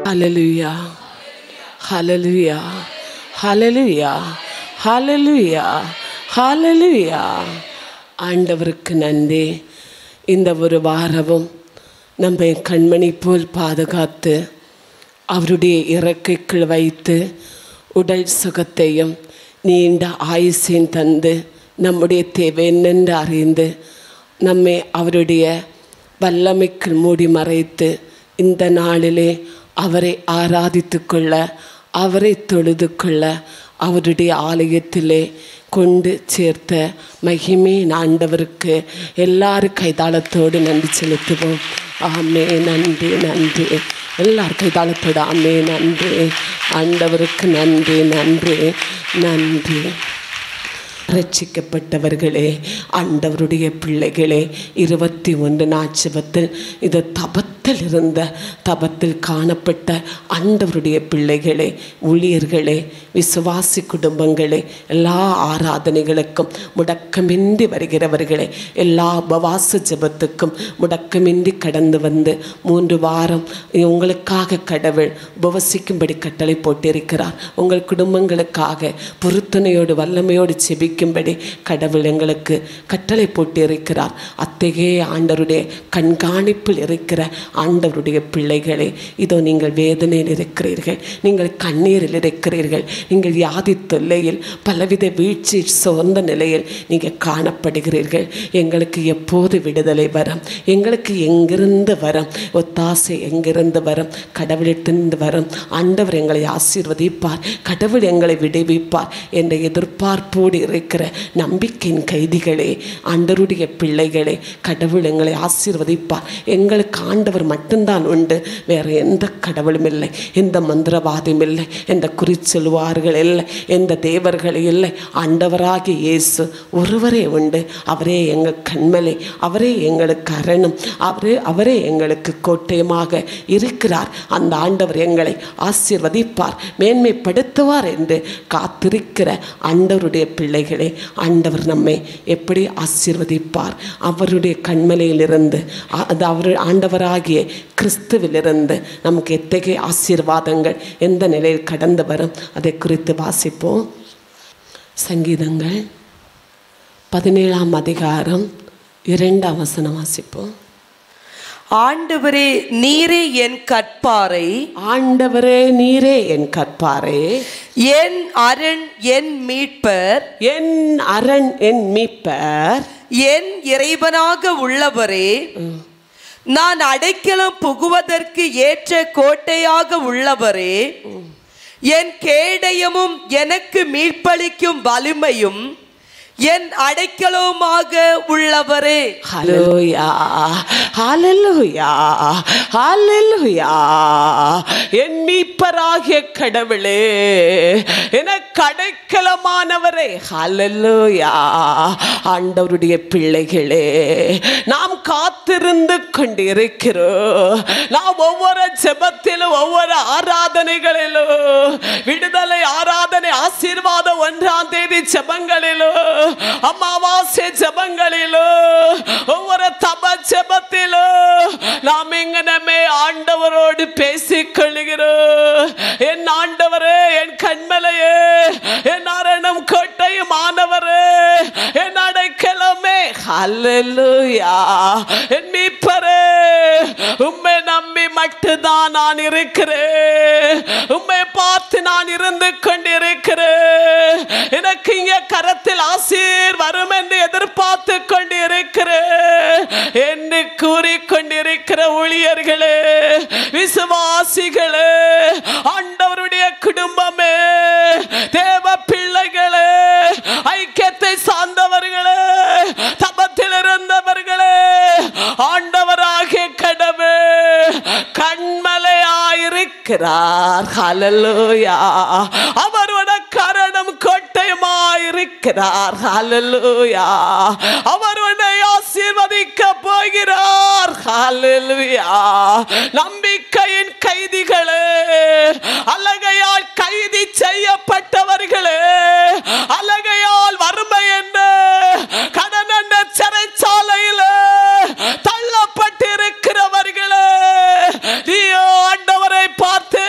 ஹalleluya ஹalleluya ஹalleluya ஹalleluya ஹalleluya ஆண்டவருக்கு நன்றி இந்த ஒரு வாரமும் நம்மை கண்மணி போல் பாதுகாத்து அவருடைய இறக்கைக்குள் வைத்து உடல் சுகத்தையும் நீண்ட ஆயுசையும் தந்து நம்முடைய தேவை என்னென்று அறிந்து நம்மை அவருடைய வல்லமைக்குள் மூடி மறைத்து இந்த நாளிலே அவரை ஆராதித்து கொள்ள அவரை தொழுது கொள்ள அவருடைய ஆலயத்திலே கொண்டு சேர்த்த மகிமே ஆண்டவருக்கு எல்லாரும் கைதாளத்தோடு நன்றி செலுத்துவோம் ஆமே நன்றி நன்றி எல்லார் கைதாளத்தோடு ஆமே நன்றி ஆண்டவருக்கு நன்றி நன்றி நன்றி ரட்சிக்கப்பட்டவர்களே ஆண்டவருடைய பிள்ளைகளே இருபத்தி ஒன்று நாட்சவத்தில் இது தபத்தில் இருந்த தபத்தில் காணப்பட்ட ஆண்டவருடைய பிள்ளைகளே ஊழியர்களே விசுவாசி குடும்பங்களே எல்லா ஆராதனைகளுக்கும் முடக்கமின்றி வருகிறவர்களே எல்லா உபவாச ஜெபத்துக்கும் முடக்கமின்றி கடந்து வந்து மூன்று வாரம் உங்களுக்காக கடவுள் உபவசிக்கும்படி கட்டளை போட்டிருக்கிறார் உங்கள் குடும்பங்களுக்காக பொருத்தனையோடு வல்லமையோடு செபிக்கும்படி கடவுள் எங்களுக்கு கட்டளை போட்டிருக்கிறார் அத்தகைய ஆண்டவருடைய கண்காணிப்பில் இருக்கிற ஆண்டவருடைய பிள்ளைகளே இதோ நீங்கள் வேதனையில் இருக்கிறீர்கள் நீங்கள் கண்ணீரில் இருக்கிறீர்கள் நீங்கள் வியாதி தொல்லையில் பலவித வீழ்ச்சி சோர்ந்த நிலையில் நீங்கள் காணப்படுகிறீர்கள் எங்களுக்கு எப்போது விடுதலை வரும் எங்களுக்கு எங்கிருந்து வரும் ஒத்தாசை எங்கிருந்து வரும் கடவுளிட்டிருந்து வரும் ஆண்டவர் எங்களை ஆசீர்வதிப்பார் கடவுள் எங்களை விடுவிப்பார் என்ற எதிர்பார்ப்போடு இருக்கிற நம்பிக்கையின் கைதிகளே ஆண்டவருடைய பிள்ளைகளே கடவுள் எங்களை ஆசீர்வதிப்பார் எங்களுக்கு ஆண்டவர் மட்டும்தான் உண்டு வேறு எந்த கடவுளும் இல்லை எந்த மந்திரவாதியும் இல்லை எந்த குறிச்சொல்வார்கள் இல்லை எந்த தேவர்கள் இல்லை ஆண்டவராகிய இயேசு ஒருவரே உண்டு அவரே எங்கள் கண்மலை அவரே எங்களுக்கு அரணும் அவரே அவரே எங்களுக்கு கோட்டயமாக இருக்கிறார் அந்த ஆண்டவர் எங்களை ஆசீர்வதிப்பார் மேன்மைப்படுத்துவார் என்று காத்திருக்கிற ஆண்டவருடைய பிள்ளைகளே ஆண்டவர் நம்மை எப்படி ஆசீர்வதிப்பார் அவருடைய கண்மலையிலிருந்து அ- அது அவர் ஆண்டவராகிய கிறிஸ்துவிலிருந்து நமக்கு எத்தகைய ஆசீர்வாதங்கள் எந்த நிலையில் கடந்து வரும் அதை குறித்து வாசிப்போம் சங்கீதங்கள் பதினேழாம் அதிகாரம் இரண்டாம் வசனம் வாசிப்போம் ஆண்டவரே நீரே என் கற்பாரை ஆண்டவரே நீரே என் கற்பாரே என் அரண் என் மீட்பர் என் அரண் என் மீட்பர் என் இறைவனாக உள்ளவரே நான் அடைக்கலம் புகுவதற்கு ஏற்ற கோட்டையாக உள்ளவரே என் கேடயமும் எனக்கு மீட்பளிக்கும் வலிமையும் என் அடைக்கலவுமாக உள்ளவரே ஹalleluya ஹalleluya ஹalleluya என் மீட்பராகிய கடவுளே எனக்கு அடைக்கலமானவரே ஹalleluya ஆண்டவருடைய பிள்ளைகளே நாம் காத்திருந்து கொண்டிருக்கிறோம் நாம் ஒவ்வொரு ஜெபத்திலும் ஒவ்வொரு ஆராதனைகளிலும் விடுதலை ஆராதனை ஆசீர்வாதம் ஒன்றாம் தேதி ஜெபங்களிலும் அமாவாசை ஜெபங்களிலும் ஒவ்வொரு தப ஜெபத்திலும் நாம் எங்கனமே ஆண்டவரோடு பேசிக் கொள்கிறோம் என் ஆண்டவரே என் கண்மலையே என் அரணம் கோட்டையும் ஆனவரே என் அடைக்கலமே ஹalleluya என் மீட்பரே உம்மை நம்பி மட்டும்தான் நான் இருக்கிறேன் உம்மை பார்த்து நான் இருந்து கொண்டிருக்கிறேன் எனக்கு இங்க கரத்தில் ஆசீர் வரும் என்று எதிர்பார்த்து கொண்டிருக்கிறேன் என்று கூறிக்கொண்டிருக்கிற ஊழியர்களே விசுவாசிகளே ஆண்டவருடைய குடும்பமே தேவ பிள்ளைகளே ஐக்கியத்தை சார்ந்தவர்களே தபத்தில் இருந்தவர்களே ஆண்டவராகிய கடவுள் கண்மலையாயிருக்கிறார் ஹalleluya அவர் கரணம் கோட்டையுமாயிருக்கிறார் ஹalleluya அவர் உன்னை ஆசீர்வதிக்க போகிறார் ஹalleluya நம்பிக்கையின் கைதிகளே அழகையால் கைதி செய்யப்பட்டவர்களே அழகையால் வறுமை என்ன கடன் என்ற சிறைச்சாலையில் தள்ளப்பட்டிருக்கிறவர்களே நீயோ ஆண்டவரை பார்த்து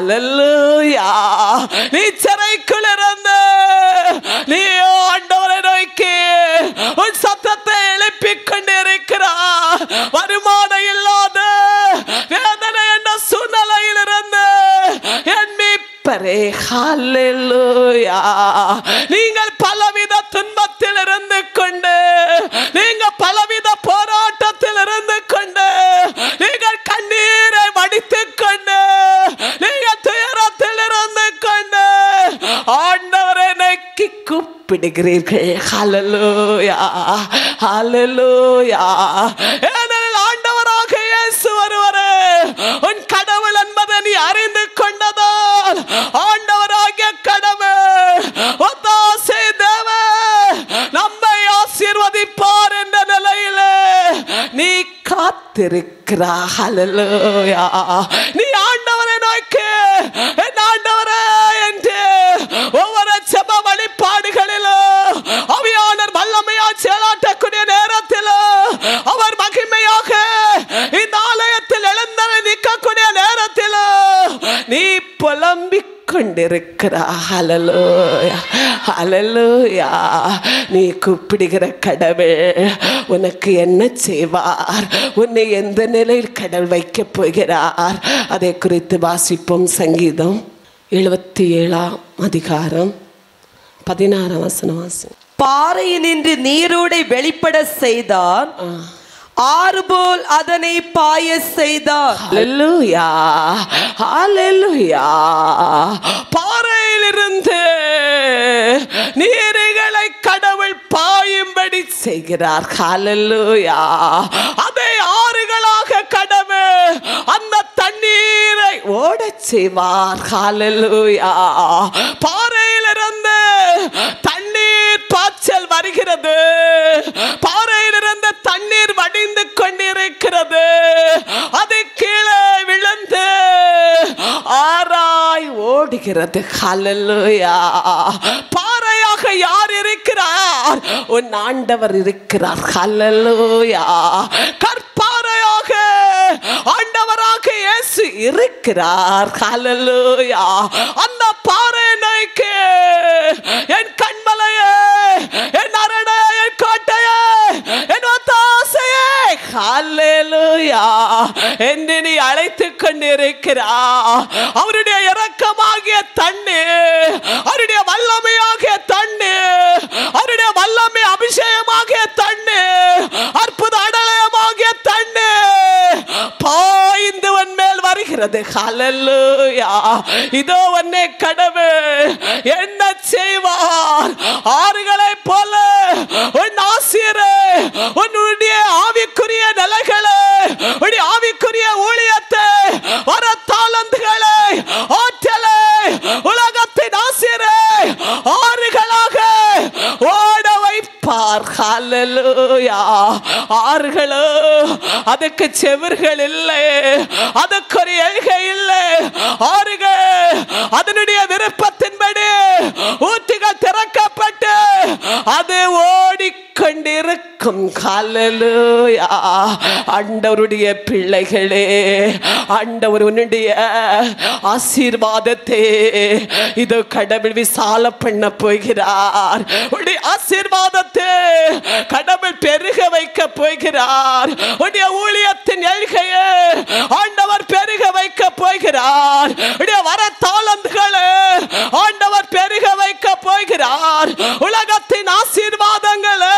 ஹalleluya நீ சிறைக்குள் இருந்து நீ ஆண்டவரை நோக்கி உன் சத்தத்தை எழுப்பிக் கொண்டிருக்கிறார் வருமானம் இல்லாத வேதனை என்ற சூழ்நிலையில் இருந்து என் மீட்பரே ஹalleluya நீங்கள் பலவித துன்பத்தில் இருந்து கொண்டு நீங்கள் பலவித போராட்டத்தில் இருந்து கொண்டு நீங்கள் கண்ணீரை வடித்துக் கொண்டு நீங்கள் துயரத்தில் இருந்து கொண்டு ஆண்டவரை நோக்கி கூப்பிடுகிறீர்கள் ஹalleluya ஹalleluya ஏனெனில் ஆண்டவராக இயேசு வருவரே உன் கடவுள் என்பதை நீ அறிந்து கொண்டதால் ஆண்டவராகிய கடவுள் ஒத்தாசை தேவ நம்மை ஆசீர்வதிப்பார் என்ற நிலையிலே நீ காத்திருக்கிறா ஹalleluya நீ ஆண்டவரை நோக்கி என் ஆண்டவரே என்று ஒவ்வொரு செப வழிபாடுகளிலும் அவியாளர் வல்லமையா செயலாற்றக்கூடிய நேரத்தில் அவர் மகிமையாக இந்த ஆலயத்தில் எழுந்தவை நிற்கக்கூடிய நேரத்தில் நீ புலம்பிக் கொண்டிருக்கிறா ஹalleluya ஹalleluya நீ கூப்பிடுகிற கடவுள் உனக்கு என்ன செய்வார் உன்னை எந்த நிலையில் கடவுள் வைக்கப் போகிறார் அதை குறித்து வாசிப்போம் சங்கீதம் எழுபத்தி ஏழாம் அதிகாரம் பதினாறாம் வசனம் வாசி பாறையினின்று நீரோடை வெளிப்பட செய்தார் ஆறு போல் அதனை பாய செய்தார் ஹalleluya ஹalleluya பாறையிலிருந்து நீர்களை கடவுள் பாயும்படி செய்கிறார் ஹalleluya அதை ஆறுகளாக கடவுள் அந்த தண்ணீரை ஓடச் செய்வார் ஹalleluya பாறையிலிருந்து தண்ணீர் பாய்ச்சல் வருகிறது பாறையிலிருந்து தண்ணீர் வடிந்து கொண்டிருக்கிறது அது கீழே விழுந்து ஆராய் ஓடுகிறது ஹalleluya பாறையாக யார் இருக்கிறார் உன் ஆண்டவர் இருக்கிறார் ஹalleluya கற்பாறையாக ஆண்டவராக இயேசு இருக்கிறார் ஹalleluya அந்த பாறை நோய்க்கு என் கண்மலையே என் அரணே என் கோட்டையே என் ஒத்தாசையே ஹalleluya என்று நீ அழைத்துக் கொண்டிருக்கிறா அவருடைய இரக்கமாகிய தண்ணி அவருடைய வல்லமையாகிய தண்ணி அவருடைய வல்லமை அபிஷேகமாகிய தண்ணி அற்புத அடலயமாகிய தண்ணி பாய்ந்து உன் மேல் வருகிறது ஹalleluya இதோ உன்னை கடவுள் என்ன செய்வார் ஆறுகளை போல உன் ஆசிரியரே உன்னுடைய ஆவிக்குரிய நிலைகளை உன்னுடைய ஆவிக்குரிய ஊழியத்தை வர தாளந்துகளை ஆற்றலை உலகத்தின் ஆசிரியரே ஆறுகளாக ஓட வைப்பார் ஹalleluya ஆறுகளோ அதுக்கு செவிர்கள் இல்லை அதுக்கு ஒரு எழுகை இல்லை ஆறுகள் அதனுடைய விருப்பத்தின்படி ஊற்றுகள் திறக்கப்பட்டு அது ஓடிக்கொண்டிருக்கும் ஹalleluya ஆண்டவருடைய பிள்ளைகளே ஆண்டவர் உன்னுடைய ஆசீர்வாதத்தை இதோ கடவுள் விசால பண்ண போகிறார் உன்னுடைய ஆசீர்வாதத்தை கடவுள் பெருக வைக்க போகிறார் உன்னுடைய ஊழியத்தின் எழுகையை ஆண்டவர் பெருக வைக்க போகிறார் உன்னுடைய வர தாளந்துகளை ஆண்டவர் பெருக வைக்க போகிறார் உலகத்தின் ஆசீர்வாதங்களை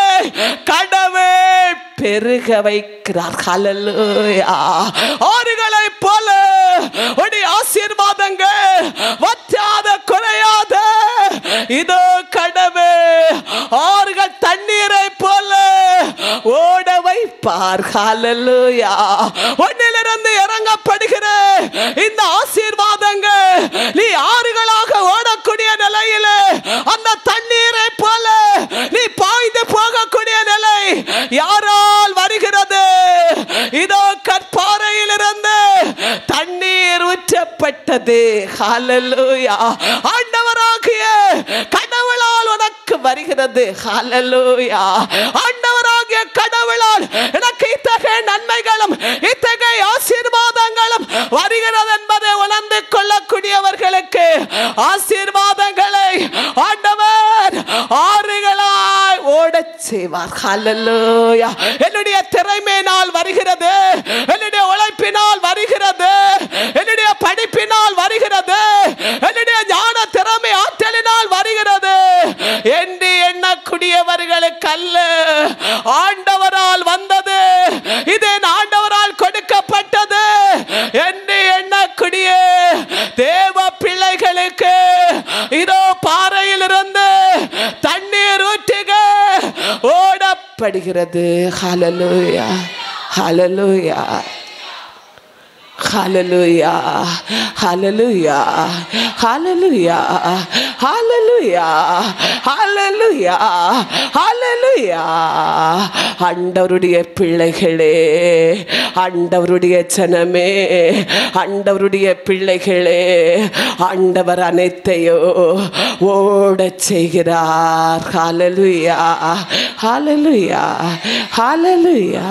கடவுள் பெருக வைக்கிறார் ஹalleluya ஆறுகளை போல உடைய ஆசீர்வாதங்கள் வற்றாத குறையாத இதோ கடவுள் ஆறுகள் தண்ணீரை போல ஓட வைப்பார் ஹalleluya உன்னிலிருந்து இறங்கப்படுகிற இந்த ஆசீர்வாதங்கள் நீ ஆறுகளாக ஓடக்கூடிய நிலையில அந்த தண்ணீரை போல நீ பாய்ந்து போகக்கூடிய நிலை யாரால் வருகிறது இதோ கற்பாறையிலிருந்து தண்ணீர் ஊற்றப்பட்டது ஹalleluya ஆண்டவராகிய கடவுளால் உனக்கு வருகிறது ஹalleluya ஆண்டவராகிய கடவுளால் எனக்கு இத்தகைய நன்மைகளும் இத்தகைய ஆசீர்வாத ஆசீர்வாதங்களும் வருகிறது என்பதை உணர்ந்து கொள்ளக்கூடியவர்களுக்கு ஆசீர்வாதங்களை ஆண்டவர் ஆறுகளாய் ஓடச் செய்வார் ஹalleluya என்னுடைய திறமையினால் வருகிறது என்னுடைய உழைப்பினால் வருகிறது என்னுடைய படிப்பினால் வருகிறது என்னுடைய ஞான திறமை ஆற்றலினால் வருகிறது என்று எண்ணக்கூடியவர்களுக்கு அல்ல ஆண்டவரால் வந்தது இது என் ஆண்டவரால் கொடுக்கப்பட்டது என்று எண்ணக்கூடிய தேவ பிள்ளைகளுக்கு இதோ பாறையில் இருந்து தண்ணீர் ஊற்றுக ஓடப்படுகிறது ஹalleluya ஹalleluya Hallelujah. Hallelujah. Hallelujah. Hallelujah. Hallelujah. Hallelujah. ஆண்டவருடைய பிள்ளைகளே ஆண்டவருடைய ஜனமே ஆண்டவருடைய பிள்ளைகளே ஆண்டவர் அனைத்தையோ ஓடச் செய்கிறார் ஹalleluya ஹalleluya ஹalleluya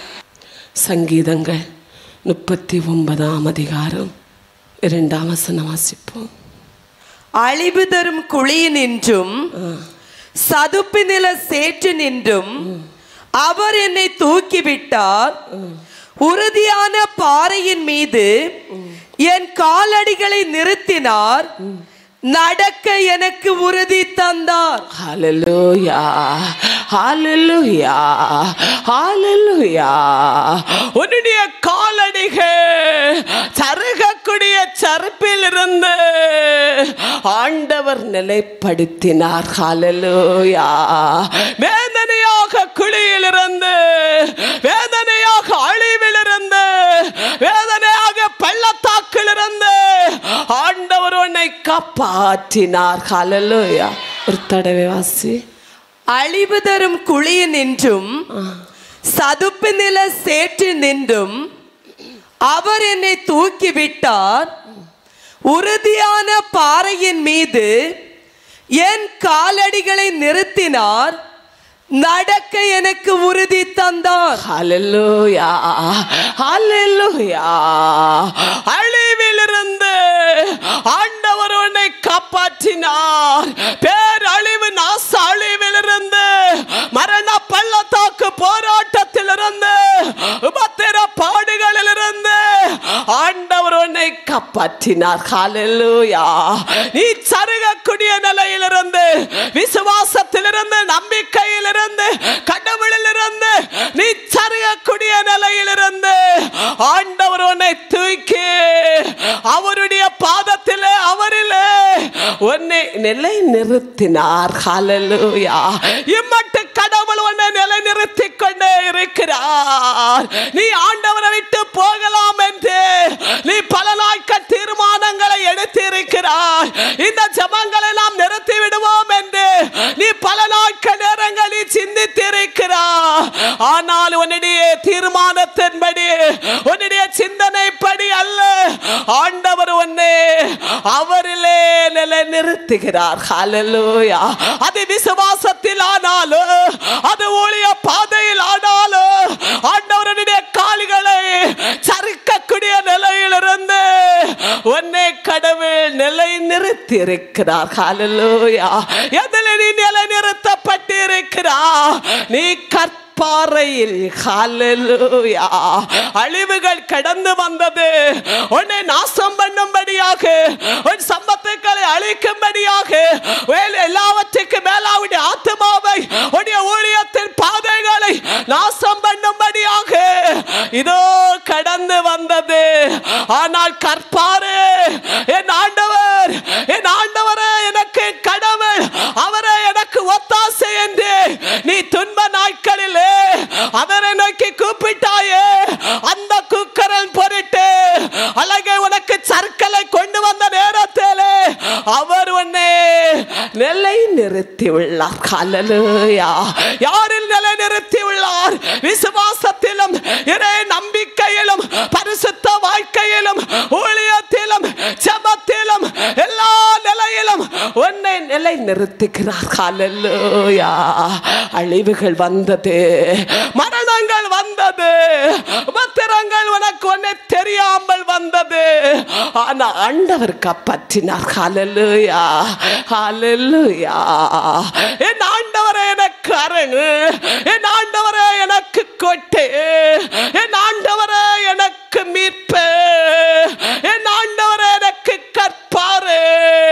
சங்கீதங்கள் முப்பத்தி ஒன்பதாம் அதிகாரம் இரண்டாம் வசனம் வாசிப்போம் அழிவு தரும் குழியினின்றும் சதுப்பு நில சேற்று நின்றும் அவர் என்னை தூக்கிவிட்டார் உறுதியான பாறையின் மீது என் காலடிகளை நிறுத்தினார் நடக்க எனக்கு உறுதி தந்தார் ஹalleluya ஹalleluya ஹalleluya உன்னுடைய காலடிகள் சருகக்கூடிய சருப்பில் இருந்து ஆண்டவர் நிலைப்படுத்தினார் ஹalleluya வேதனையாக குழியிலிருந்து வேதனையாக அழிவிலிருந்து வேதனையாக பள்ளத்தாக்கிலிருந்து ஆண்டவர் உன்னை காப்பாற்றினார் ஹalleluya ஒரு தடவை வாசி அழிவு தரும் குழியினின்றும் சதுப்பு நில சேற்று நின்றும் அவர் என்னை தூக்கிவிட்டார் உறுதியான பாறையின் மீது என் காலடிகளை நிறுத்தினார் நடக்க எனக்கு உறுதி தந்தார் ஹalleluya ஹalleluya அழிவிலிருந்து ஆண்டவர் உன்னை காப்பாற்றினார் பேரழிவு நாச அழிவிலிருந்து மரண பள்ளத்தாக்கு போராட்டத்திலிருந்து உபத்திர பாடுகளிலிருந்து ஆண்டவர் உன்னை காப்பாற்றினார் ஹalleluya நீ சருகக்கூடிய நிலையிலிருந்து விசுவாசத்திலிருந்து நம்பிக்கையிலிருந்து கடவுளிலிருந்து நீ சருகக்கூடிய நிலையிலிருந்து ஆண்டவர் உன்னை தூக்கி அவருடைய பாதத்திலே அவரிலே உன்னை நிலை நிறுத்தினார் ஹalleluya இம்மட்டு கடவுள் உன்னை நிலை நிறுத்தி கொண்டே இருக்கிறார் நீ ஆண்டவரை விட்டு போகலாம் என்று நீ பல நாட்கள் தீர்மானங்களை எடுத்து இருக்கிறார் இந்த ஜபங்களை நாம் நிறுத்தி விடுவோம் என்று நீ பல நாட்கள் நேரங்களில் சிந்தித்திருக்கிறார் ஆனால் உன்னுடைய தீர்மானத்தின்படி உன்னுடைய சிந்தனைப்படி அல்ல ஆண்டவர் உன்னை அவரிலே நிலை நிறுத்துகிறார் ஹalleluya அது விசுவாசத்தில் ஆனாலும் அது ஊழிய பாதையில் ஆனாலும் ஆண்டவருடைய கால்களை சறுக்கக்கூடிய நிலையிலிருந்து உன்னை கடவுள் நிலை நிறுத்தி இருக்கிறார் ஹalleluya எதில் நீ நிலை நிறுத்தப்பட்டு இருக்கிறார் நீ கற்பாறையில் ஹalleluya அழிவுகள் கடந்து வந்தது உன்னை நாசம் பண்ணும்படியாக உன் சம்பத்துக்களை அழிக்கும்படியாக வேலை எல்லாவற்றுக்கும் மேலாவுடைய ஆத்மாவை உடைய ஊழியத்தின் பாதைகளை நாசம் பண்ணும்படியாக இதோ கடந்து வந்தது ஆனால் கற்பாரு என் ஆண்டவர் என் ஆண்டவரே எனக்கு கடவுள் அவரே எனக்கு ஒத்தாசை என்று நீ துன்ப நாட்களிலே அவரை நோக்கி கூப்பிட்டாயே அந்த குக்கரல் பொருட்டு அழகை உனக்கு சர்க்கலை கொண்டு வந்த நேரத்திலே அவர் உன்னை நிலை நிறுத்தி உள்ளார் ஹalleluya யாரில் நிலை நிறுத்தி உள்ளார் விசுவாசத்திலும் இறை நம்பிக்கையிலும் பரிசுத்த வாழ்க்கையிலும் ஊழியத்திலும் ஜெபத்திலும் எல்லா நிலையிலும் உன்னை நிலை நிறுத்துகிறார் ஹalleluya அழிவுகள் வந்தது மரணங்கள் வந்தது உபத்திரங்கள் உனக்கு ஒன்னே தெரியாமல் வந்தது ஆனா ஆண்டவர் காப்பாற்றினார் ஹalleluya ஹalleluya என் ஆண்டவரே எனக்கு அரணு என் ஆண்டவரே எனக்கு கொட்டு என் ஆண்டவரே எனக்கு மீட்பு என் ஆண்டவரே எனக்கு கற்பாரு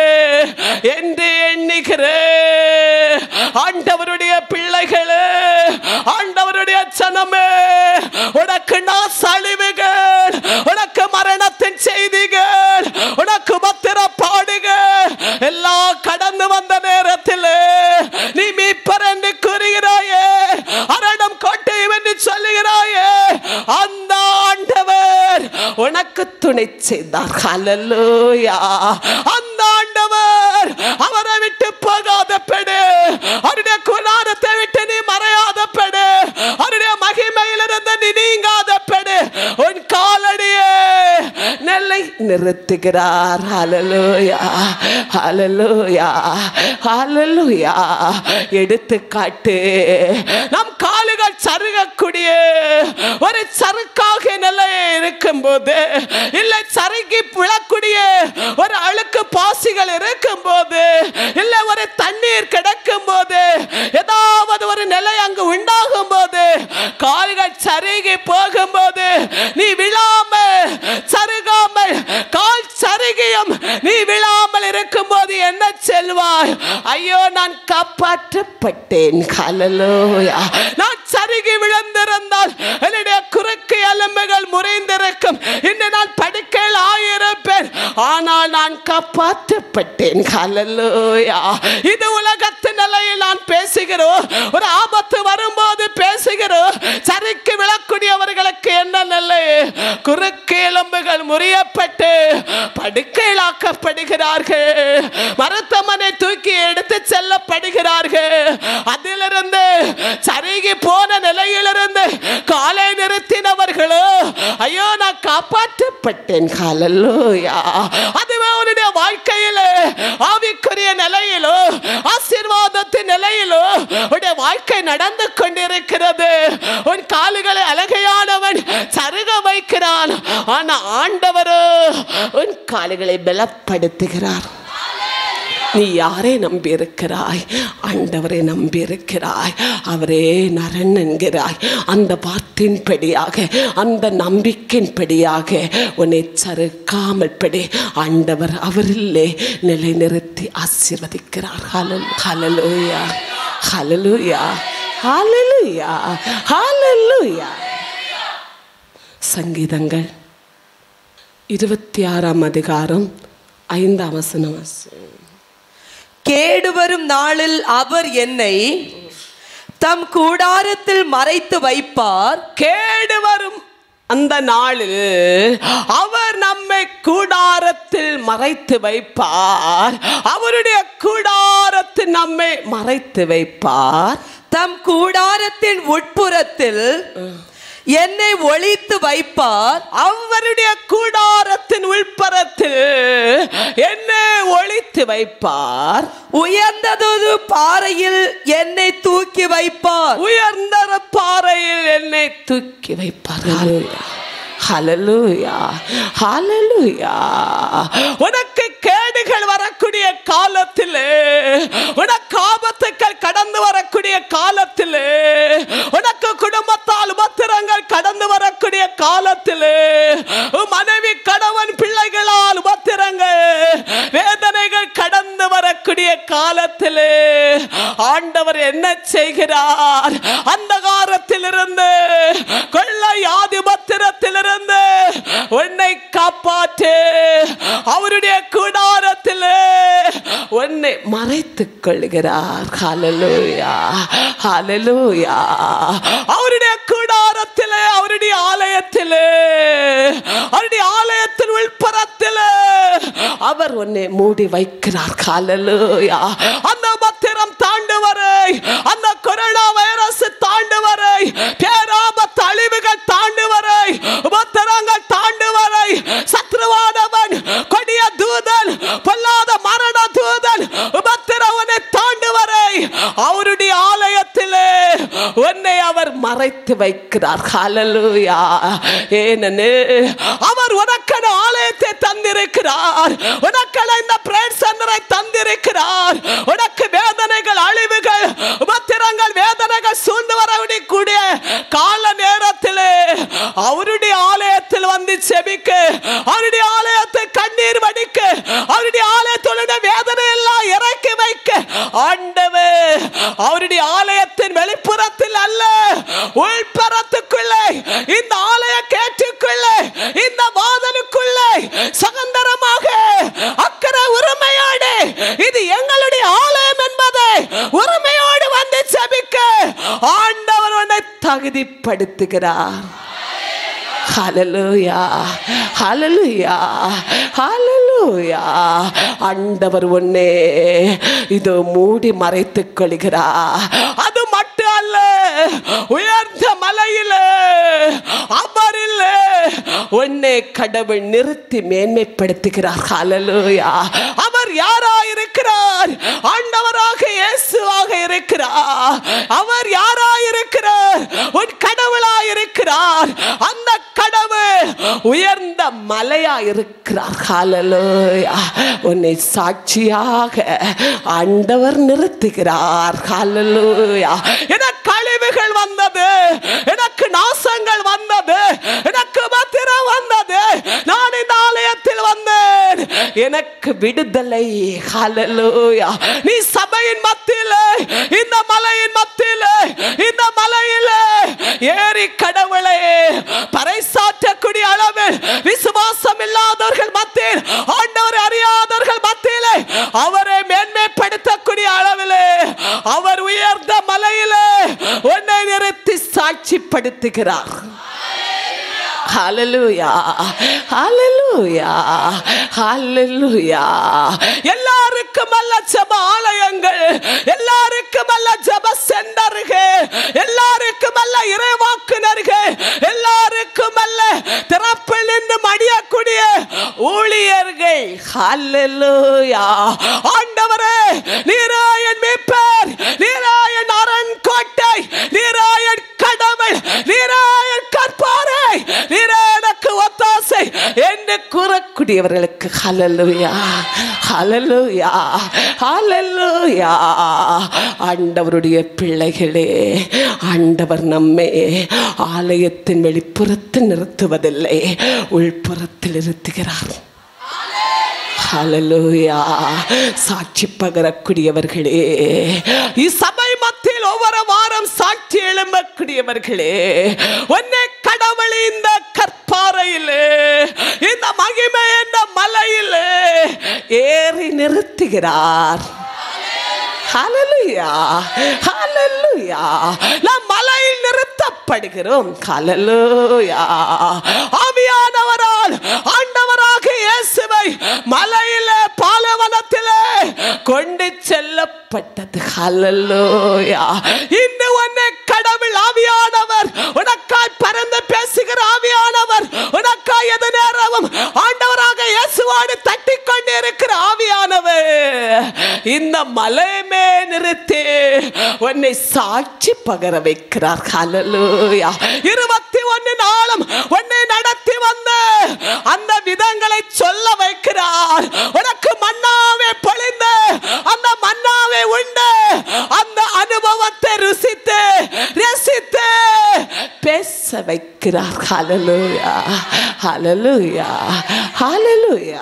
என்று எண்ணுகிறேன் ஆண்டவருடைய பிள்ளைகளே ஆண்டவருடைய சனமே உனக்கு நாசழிவுகள் உனக்கு மரணத்தின் செய்திகள் உனக்கு பத்திர பாடுகள் எல்லாம் கடந்து வந்த நேரத்தில் நீ மீட்பர் என்று கூறுகிறாயே அரணம் கோட்டையும் என்று சொல்லுகிறாயே அந்த ஆண்டவர் உனக்கு துணை செய்தார் ஹalleluya அந்த ஆண்டவர் அவரை விட்டு போகாத பெடு அவருடைய குணாரத்தை விட்டு நீ மறையாத பெடு அவருடைய மகிமையிலிருந்து நீ நீங்காத பெடு உன் காலடியே நெல்லை நிறுத்துகிறார் ஹalleluya ஹalleluya ஹalleluya எடுத்துக்காட்டு நம் காலுகள் சருகக்கூடிய ஒரு சறுக்காக நிலையை இருக்கும்போது இல்லை சறுக்கி விழக்கூடிய ஒரு அழுக்கு பாசிகள் இருக்கும்போது இல்லை ஒரு தண்ணீர் கிடக்கும் போது ஏதாவது ஒரு நிலை அங்கு உண்டாகும் போது கால்கள் சருகி போகும்போது நீ விழாமல் சருகாமல் கால் சருகியும் நீ விழாமல் இருக்கும்போது என்ன செல்வாய் ஐயோ நான் காப்பாற்றப்பட்டேன் ஹalleluya நான் சருகி விழுந்திருந்தால் என்னுடைய குறுக்கு எலும்புகள் முறிந்திருக்கும் இன்று நான் படுக்கையில் ஆயிருப்பேன் ஆனால் நான் காப்பாற்றப்பட்டேன் ஹalleluya இது உலகத்து நிலையில் நான் பேசுகிறோம் ஒரு ஆபத்து வரும்போது பேசுகிறோம் சறுக்கி விழக்கூடியவர்களுக்கு என்ன நிலை குறுக்கு எலும்புகள் முறியப்பட்டு படுக்கையிலாக்கப்படுகிறார்கள் மருத்துவமனை தூக்கி எடுத்து செல்லப்படுகிறார்கள் அதிலிருந்து சருகி போன நிலையிலிருந்து காலை நிறுத்தினவர்களோ ஐயோ நான் காப்பாற்றப்பட்டேன் காலல்லோயா அதுவே உன்னுடைய வாழ்க்கையில ஆவிக்குரிய நிலையிலோ ஆசீர்வாதத்தின் நிலையிலோ உன்னுடைய வாழ்க்கை நடந்து கொண்டிருக்கிறது உன் காலுகளை அழகையானவன் சருக வைக்கிறான் ஆனா ஆண்டவரோ உன் காலுகளை பலப்படுத்துகிறார் நீ யாரை நம்பி இருக்கிறாய் ஆண்டவரை நம்பி இருக்கிறாய் அவரே நரன் என்கிறாய் அந்த வார்த்தையின்படியாக அந்த நம்பிக்கையின்படியாக உன்னை சறுக்காமல் படி ஆண்டவர் அவரிலே நிலைநிறுத்தி ஆசீர்வதிக்கிறார் ஹலல் ஹலலூயா ஹலலூயா ஹalleluya ஹalleluya சங்கீதங்கள் இருபத்தி ஆறாம் அதிகாரம் ஐந்தாம் வசனம் கேடு வரும் நாளில் அவர் என்னை தம் கூடாரத்தில் மறைத்து வைப்பார் கேடு வரும் அந்த நாளில் அவர் நம்மை கூடாரத்தில் மறைத்து வைப்பார் அவருடைய கூடாரத்தில் நம்மை மறைத்து வைப்பார் தம் கூடாரத்தின் உட்புறத்தில் என்னை ஒளித்து வைப்பார் அவருடைய கூடாரத்தின் உள்புறத்தில் என்னை ஒளித்து வைப்பார் உயர்ந்ததொரு பாறையில் என்னை தூக்கி வைப்பார் உயர்ந்த பாறையில் என்னை தூக்கி வைப்பார் ஹalleluya ஹalleluya உனக்கு கேடுகள் வரக்கூடிய காலத்தில் உனக்கு ஆபத்துக்கள் கடந்து வரக்கூடிய காலத்தில் உனக்கு குடும்பத்தால் உபத்திரங்கள் கடந்து வரக்கூடிய காலத்தில் உன் மனைவி கணவன் பிள்ளைகளால் உபத்திரங்கள் வேதனைகள் கடந்து வரக்கூடிய காலத்தில் ஆண்டவர் என்ன செய்கிறார் அந்தகாரத்திலிருந்து கொள்ளை ஆதிபத்திரத்திலிருந்து உன்னை காப்பாற்று அவருடைய கூடாரத்தில் உன்னை மறைத்துக் கொள்கிறார் ஹalleluya ஹalleluya அவருடைய கூடாரத்தில் அவருடைய ஆலயத்தில் அவருடைய ஆலயத்தின் உள்புறத்தில் அவர் உன்னை மூடி வைக்கிறார் ஹalleluya அந்த பத்திரம் தாண்டு வரை அந்த கொரோனா வைரஸ் தாண்டு வரை பேராபத்து அழிவுகள் தாண்டு வரை உபத்திரங்கள் தாண்டு வரை சத்ருவானவன் கொடிய தூதன் பொல்லாத மரண தூதன் உபத்திர மறைத்து வைக்கிறார் ஹalleluya ஏனெனில் அவர் உனக்கான ஆலயத்தை தந்திருக்கிறார் உனக்கான இந்த பிரேட் சென்டரை தந்திருக்கிறார் உனக்கு வேதனைகள் அழிவுகள் உபத்திரங்கள் வேதனைகள் சூழ்ந்து வரக்கூடிய கால நேரத்திலே அவருடைய ஆலயத்தில் வந்து செபிக்க அவருடைய ஆலயத்தை கண்ணீர் வடிக்க அவருடைய ஆலயத்தோட வேதனை எல்லாம் இறக்கி வைக்க ஆண்டவர் அவருடைய ஆலயத்தின் வெளிப்புறத்தில் அல்ல உள்புறத்துக்குள்ளே இந்த ஆலய கேட்டுக்குள்ளே இந்த வாதலுக்குள்ளே சுதந்திரமாக அக்கறை உரிமையோடு இது எங்களுடைய ஆலயம் என்பதை உரிமையோடு வந்து செபிக்க ஆண்டவர் உன்னை தகுதிப்படுத்துகிறார் ஹalleluya ஹalleluya ஹalleluya ஆண்டவர் ஒன்னே இதோ மூடி மறைத்துக் கொள்கிறார் அது மட்டும் அல்ல உயர்ந்த மலையில அவரில் உன்னை கடவுள் நிறுத்தி மேன்மைப்படுத்துகிறார் ஹalleluya அவர் யாரா இருக்கிறார் ஆண்டவராக இயேசுவாக இருக்கிறார் அவர் யாரா இருக்கிறார் உன் கடவுளா இருக்கிறார் அந்த கடவுள் உயர்ந்த மலையா இருக்கிறார் ஹalleluya உன்னை சாட்சியாக ஆண்டவர் நிறுத்துகிறார் ஹalleluya எனக்கு கழிவுகள் வந்தது எனக்கு நாசங்கள் வந்தது எனக்கு பத்திரம் வந்தது நான் இந்த ஆலயத்தில் வந்தேன் எனக்கு விடுதலை ஹalleluya நீ சபையின் மத்தியில இந்த மலையின் மத்தியில இந்த மலையில ஏறி கடவுளை பறைசாற்றக்கூடிய அளவில் விசுவாசம் இல்லாதவர்கள் மத்தியில் ஆண்டவர் அறியாதவர்கள் மத்தியிலே அவரை மேன்மைப்படுத்தக்கூடிய அளவிலே அவர் உயர்ந்த மலையிலே உன்னை நிறுத்தி சாட்சிப்படுத்துகிறார் ஹalleluya ஹalleluya ஹalleluya எல்லாருக்கும் அல்ல ஜெப ஆலயங்கள் எல்லாருக்கும் அல்ல ஜெப சென்டர்கள் எல்லாருக்கும் அல்ல இறைவாக்குனர்கள் எல்லாருக்கும் அல்ல திறப்பில் நின்று மடியக்கூடிய ஊழியர்கள் ஹalleluya ஆண்டவரே நீராயன் மீட்பர் நீராயன் அரண் கோட்டை நீராயன் கடவுள் நீராயன் கற்பாரை நீரே எனக்கு ஒத்தாசை என்று கூறக்கூடியவர்களுக்கு ஹalleluya ஹalleluya ஹalleluya ஆண்டவருடைய பிள்ளைகளே ஆண்டவர் நம்மை ஆலயத்தின் வெளிப்புறத்தில் நிறுத்துவதில்லை உள்புறத்தில் நிறுத்துகிறார் ஹalleluya சாட்சி பகரக்கூடியவர்களே இசபை மத்தியில் ஒவ்வொரு வாரம் சாட்சி எழும்பக்கூடியவர்களே உன்னை கடவுள் இந்த கற்பாறையிலே இந்த மகிமை என்ற மலையிலே ஏறி நிறுத்துகிறார் ஹalleluya ஹalleluya நாம் மலையில் நிறுத்தப்படுகிறோம் ஹalleluya ஆவியானவரால் ஆண்டவராக இயேசுவை மலையிலே பாலைவனத்திலே கொண்டு செல்லப்பட்டது ஹalleluya இன்று உன்னை கடவுள் ஆவியானவர் உனக்காய் பறந்து பேசுகிற ஆவியானவர் உனக்காய் எது நேரமும் ஆண்டவராக இயேசுவோடு தட்டி கொண்டு இருக்கிற ஆவியானவர் இந்த மலைமே நிறுத்தி உன்னை சாட்சி பகர வைக்கிறார் ஹalleluya இருபத்தி ஒன்னு நாளும் உன்னை நடத்தி வந்த அந்த விதங்களை சொல்ல வைக்கிறார் உனக்கு மன்னாவே பொழிந்து அந்த மன்னாவே உண்டு அந்த அனுபவத்தை ருசித்து ரசித்து பேச வைக்கிறார் ஹalleluya ஹalleluya ஹalleluya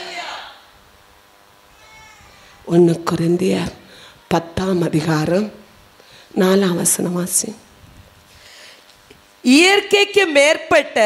ஒன்று குருந்தியர் பத்தாம் அதிகாரம் நாலாம் வசனம் வாசி இயற்கைக்கு மேற்பட்ட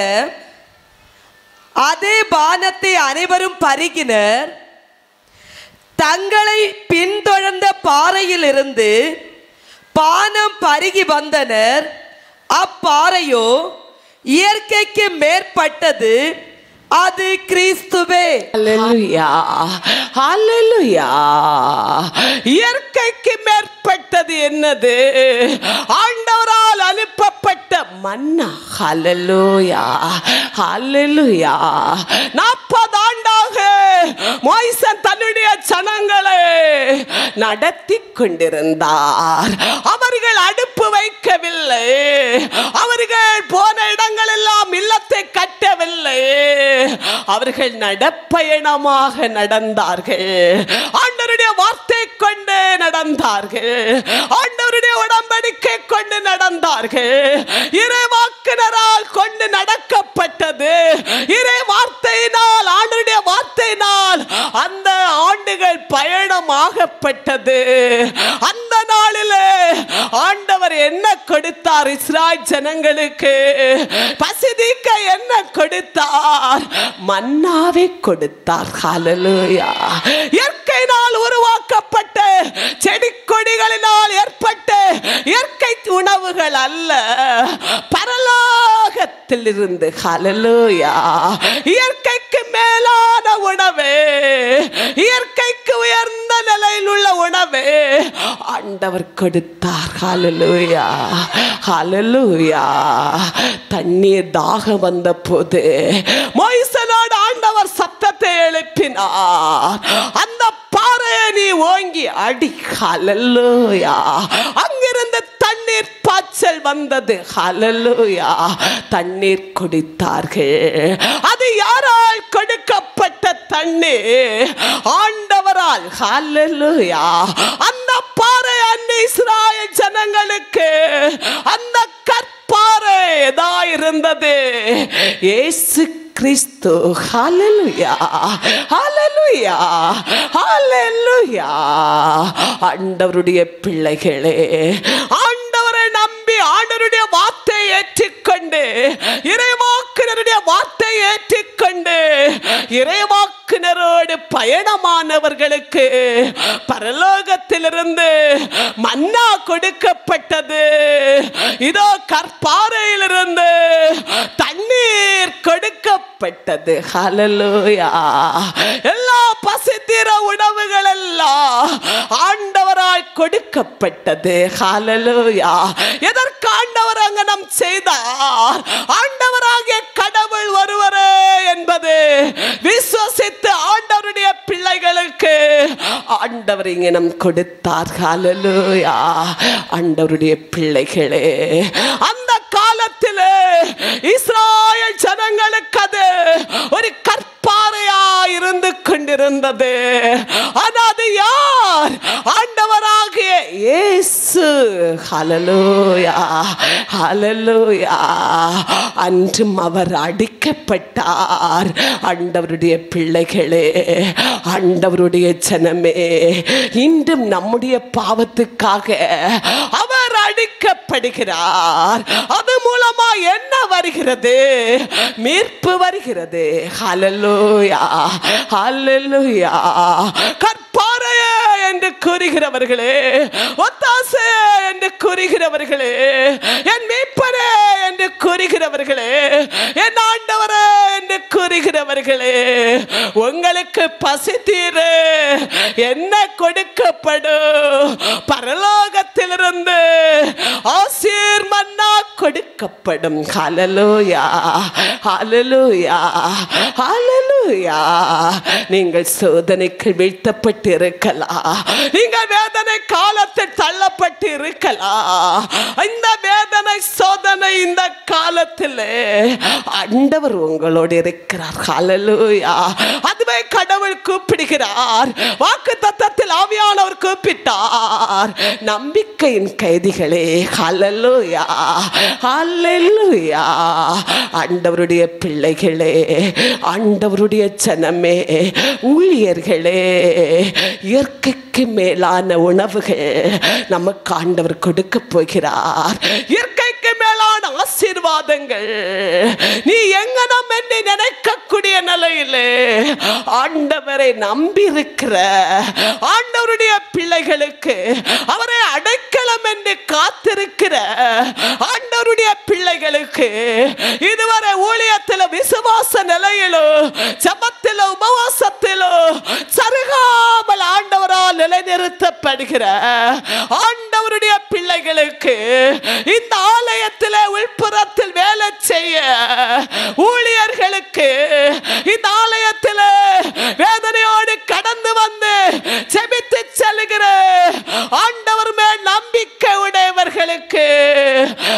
அதே பானத்தை அனைவரும் பருகினர் தங்களை பின்தொடர்ந்த பாறையிலிருந்து பானம் பருகி வந்தனர் அப்பாறையோ இயற்கைக்கு மேற்பட்டது அது கிறிஸ்துவே ஹalleluya ஹalleluya இயற்கைக்கு மேற்பட்டது என்னது ஆண்டவரால் அனுப்பப்பட்ட மன்னா ஹalleluya ஹalleluya நாற்பது ஆண்டாக மோய்சன் தன்னுடைய ஜனங்களை நடத்தி கொண்டிருந்தார் அவர்கள் அடுப்பு வைக்கவில்லை அவர்கள் போன இடங்கள் எல்லாம் இல்லத்தை கட்டவில்லை அவர்கள் நடப்பயணமாக நடந்தார்கள் ஆண்டவருடைய வார்த்தை கொண்டு நடந்தார்கள் ஆண்டவருடைய உடன்படிக்கை கொண்டு நடந்தார்கள் இறைவாக்கினரால் கொண்டு நடக்கப்பட்டது இறை வார்த்தையினால் ஆண்டவருடைய வார்த்தையினால் அந்த ஆண்டுகள் பயணமாகப்பட்டது அந்த நாளிலே ஆண்டவர் என்ன கொடுத்தார் இஸ்ராயல் ஜனங்களுக்கு பசிதிக்க என்ன கொடுத்தார் மன்னாவை கொடுத்தார் ஹalleluya இயற்கையினால் உருவாக்கப்பட்ட செடி கொடிகளினால் ஏற்பட்ட இயற்கை உணவுகள் அல்ல பரலோகத்தில் இருந்து ஹalleluya இயற்கைக்கு மேலான உணவு இயற்கைக்கு உயர்ந்த நிலையில் உள்ள உணவு ஆண்டவர் கொடுத்தார் ஹalleluya ஹalleluya தண்ணீர் தாகம் வந்த போது மோய்சனோடு ஆண்டவர் சத்தத்தை எழுப்பினார் அந்த பாறையை நீ ஓங்கி அடி ஹalleluya அங்கிருந்து தண்ணீர் பாய்ச்சல் வந்தது ஹalleluya தண்ணீர் குடித்தார்கள் அது யாரால் கொடுக்கப்பட்ட தண்ணீர் ஆண்டவரால் ஹalleluya அந்த பாறை அன்னை இஸ்ராயல் ஜனங்களுக்கு அந்த கற்பாறை எதா இருந்தது இயேசு கிறிஸ்து ஹalleluya ஹalleluya ஹalleluya ஆண்டவருடைய பிள்ளைகளே ஆண்டவரை நம்பி ஆண்டவருடைய வார்த்தையை ஏற்றுக்கொண்டு இறைவாக்கினருடைய வார்த்தையை ஏற்றுக்கொண்டு இறைவாக்கினரோடு பயணமானவர்களுக்கு பரலோகத்திலிருந்து மன்னா கொடுக்கப்பட்டது இதோ கற்பாறையிலிருந்து தண்ணீர் கொடுக்கப்பட்டது ஹalleluya எல்லா பசித்திர உணவுகள் எல்லாம் ஆண்டவராய் கொடுக்கப்பட்டது ஹalleluya எதற்கு ஆண்டவர் அங்கனம் செய்தார் ஆண்டவராகிய கடவுள் ஒருவரே என்பது விசுவசித்து ஆண்டவருடைய பிள்ளைகளுக்கு ஆண்டவர் இங்கனம் கொடுத்தார் ஹalleluya ஆண்டவருடைய பிள்ளைகளே அந்த காலத்தில் இஸ்ராயல் ஜனங்களுக்கு அது ஒரு கற்பாறையா இருந்து கொண்டிருந்தது ஆனா அது யார் ஆண்டவராகிய இயேசு ஹalleluya ஹalleluya அன்றும் அவர் அடிக்கப்பட்டார் ஆண்டவருடைய பிள்ளைகளே ஆண்டவருடைய ஜனமே இன்றும் நம்முடைய பாவத்துக்காக அவர் அடிக்கப்படுகிறார் அது மூலமா என்ன வருகிறது மீட்பு வருகிறது ஹalleluya ஹalleluya கற்பாறையே என்று கூறுகிறவர்களே ஒத்தாசே என்று கூறுகிறவர்களே என் மீட்பரே என்று கூறுகிறவர்களே என் ஆண்டவரே என்று கூறுகிறவர்களே உங்களுக்கு பசி தீரு என்ன கொடுக்கப்படும் பரலோகத்திலிருந்து ஆசீர் மன்னா கொடுக்கப்படும் ஹalleluya ஹalleluya ஹalleluya நீங்கள் சோதனைக்கு வீழ்த்தப்பட்டு இருக்கலாம் நீங்கள் வேதனை காலத்தில் தள்ளப்பட்டு இருக்கலாம் இந்த வேதனை சோதனை இந்த காலத்தில் ஆண்டவர் உங்களோடு இருக்கிறார் ஹalleluya அதுவே கடவுள் கூப்பிடுகிறார் வாக்கு தத்தத்தில் ஆவியானவர் கூப்பிட்டார் நம்பிக்கையின் கைதிகளே ஹalleluya ஹalleluya ஆண்டவருடைய பிள்ளைகளே ஆண்டவருடைய ஜனமே ஊழியர்களே இயற்கைக்கு மேலான உணவுகள் நமக்கு ஆண்டவர் கொடுக்க போகிறார் இயற்கைக்கு மேலான ஆசீர்வாதங்கள் நீ எங்கனம் என்று நினைக்கக்கூடிய நிலையிலே ஆண்டவரை நம்பி இருக்கிற ஆண்டவருடைய பிள்ளைகளுக்கு அவரை அடைக்கலம் என்று காத்திருக்கிற ஆண்டவருடைய பிள்ளைகளுக்கு இதுவரை ஊழியத்தில் விசுவாச நிலையிலோ ஜபத்திலோ உபவாசத்திலோ சருகாமல் ஆண்டவரால் நிலைநிறுத்தப்படுகிற ஆண்டவருடைய பிள்ளைகளுக்கு இந்த ஆலயத்தில் உள்புறத்தில் வேலை செய்ய ஊழியர்களுக்கு இந்த ஆலயத்தில் வேதனையோடு கடந்து வந்து செபித்து செல்கிற ஆண்டவர் மேல் நம்பிக்கை உடையவர்களுக்கு ஆண்டவர்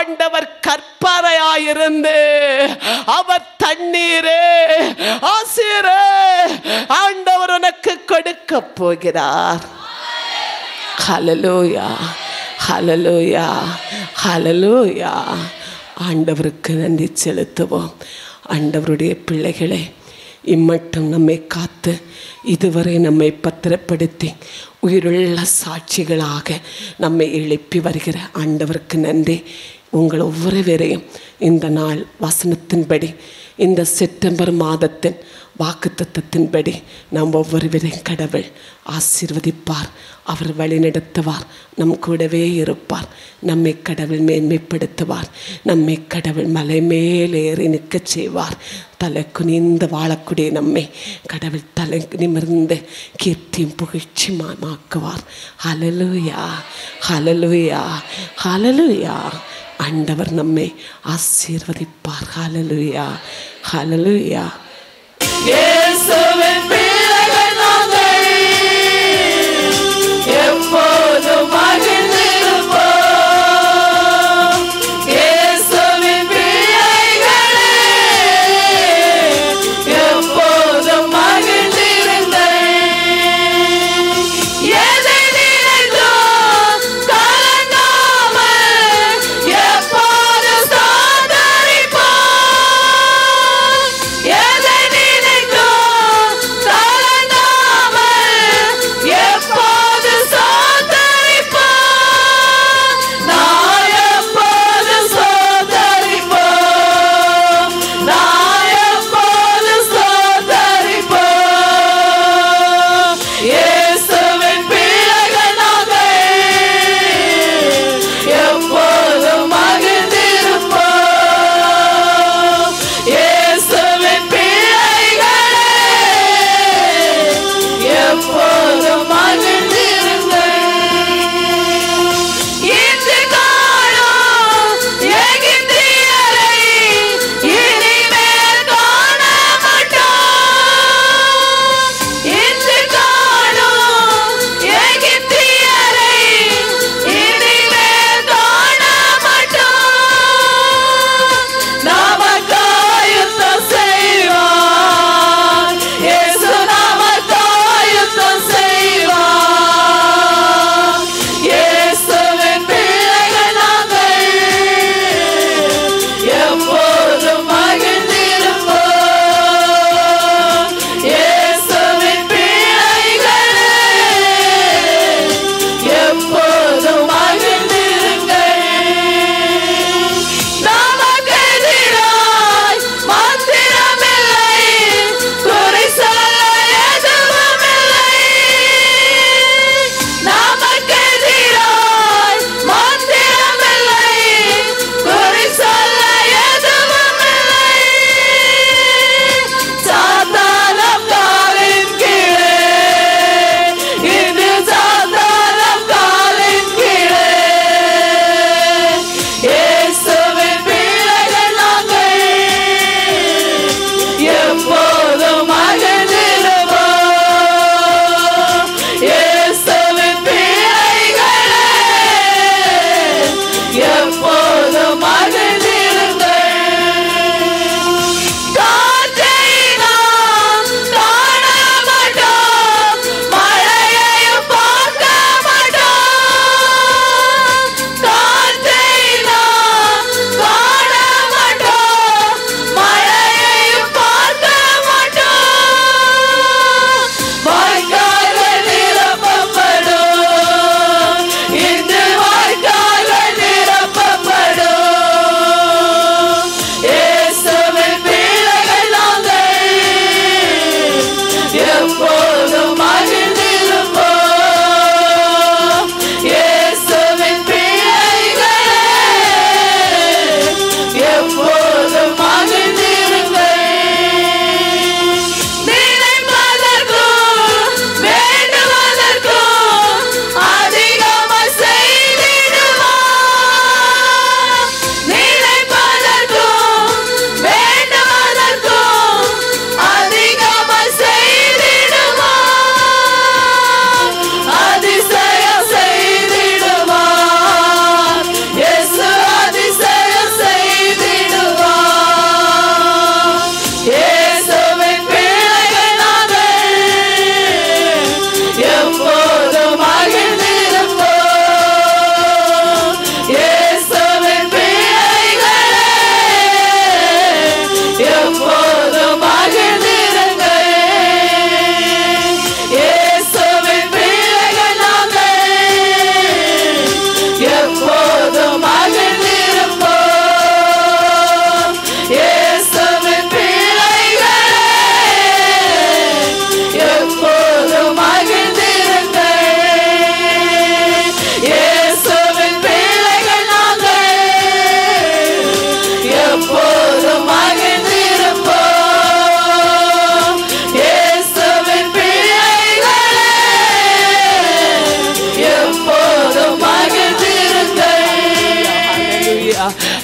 ஆண்டவர் கற்பறையாயிருந்து அவர் தண்ணீரே ஆசிரே ஆண்டவர் உனக்கு கொடுக்க போகிறார் ஹலலூயா ஹலலூயா ஹலலூயா ஆண்டவருக்கு நன்றி செலுத்துவோம் ஆண்டவருடைய பிள்ளைகளே இம்மட்டும் நம்மை காத்து இதுவரை நம்மை பத்திரப்படுத்தி உயிருள்ள சாட்சிகளாக நம்மை எழுப்பி வருகிற ஆண்டவருக்கு நன்றி உங்கள் ஒவ்வொருவரையும் இந்த நாள் வசனத்தின்படி இந்த செப்டம்பர் மாதத்தின் வாக்குத்தத்தத்தின்படி நாம் ஒவ்வொருவரையும் கடவுள் ஆசீர்வதிப்பார் அவர் வழிநடத்துவார் நம் கூடவே இருப்பார் நம்மை கடவுள் மேன்மைப்படுத்துவார் நம்மை கடவுள் மலை மேலேறி நிற்கச் செய்வார் தலை குனிந்து வாழக்கூடிய நம்மை கடவுள் தலை நிமிர்ந்து கீர்த்தியும் புகழ்ச்சி மாக்குவார் ஹலலுயா ஹலலுயா ஹலலுயா ஆண்டவர் நம்மை ஆசீர்வதிப்பார் ஹலலுயா ஹலலுயா இயேசுவின் பிள்ளைகள் நாங்கள் எப்போதும் மகிழ்ந்திருப்போம். இயேசுவின் பிள்ளைகளே, எப்போதும் மகிழ்ந்திருங்கள். எதை நினைத்தும் கலங்காமல் எப்போதும் சாதரிப்போம். எதை நினைத்தும்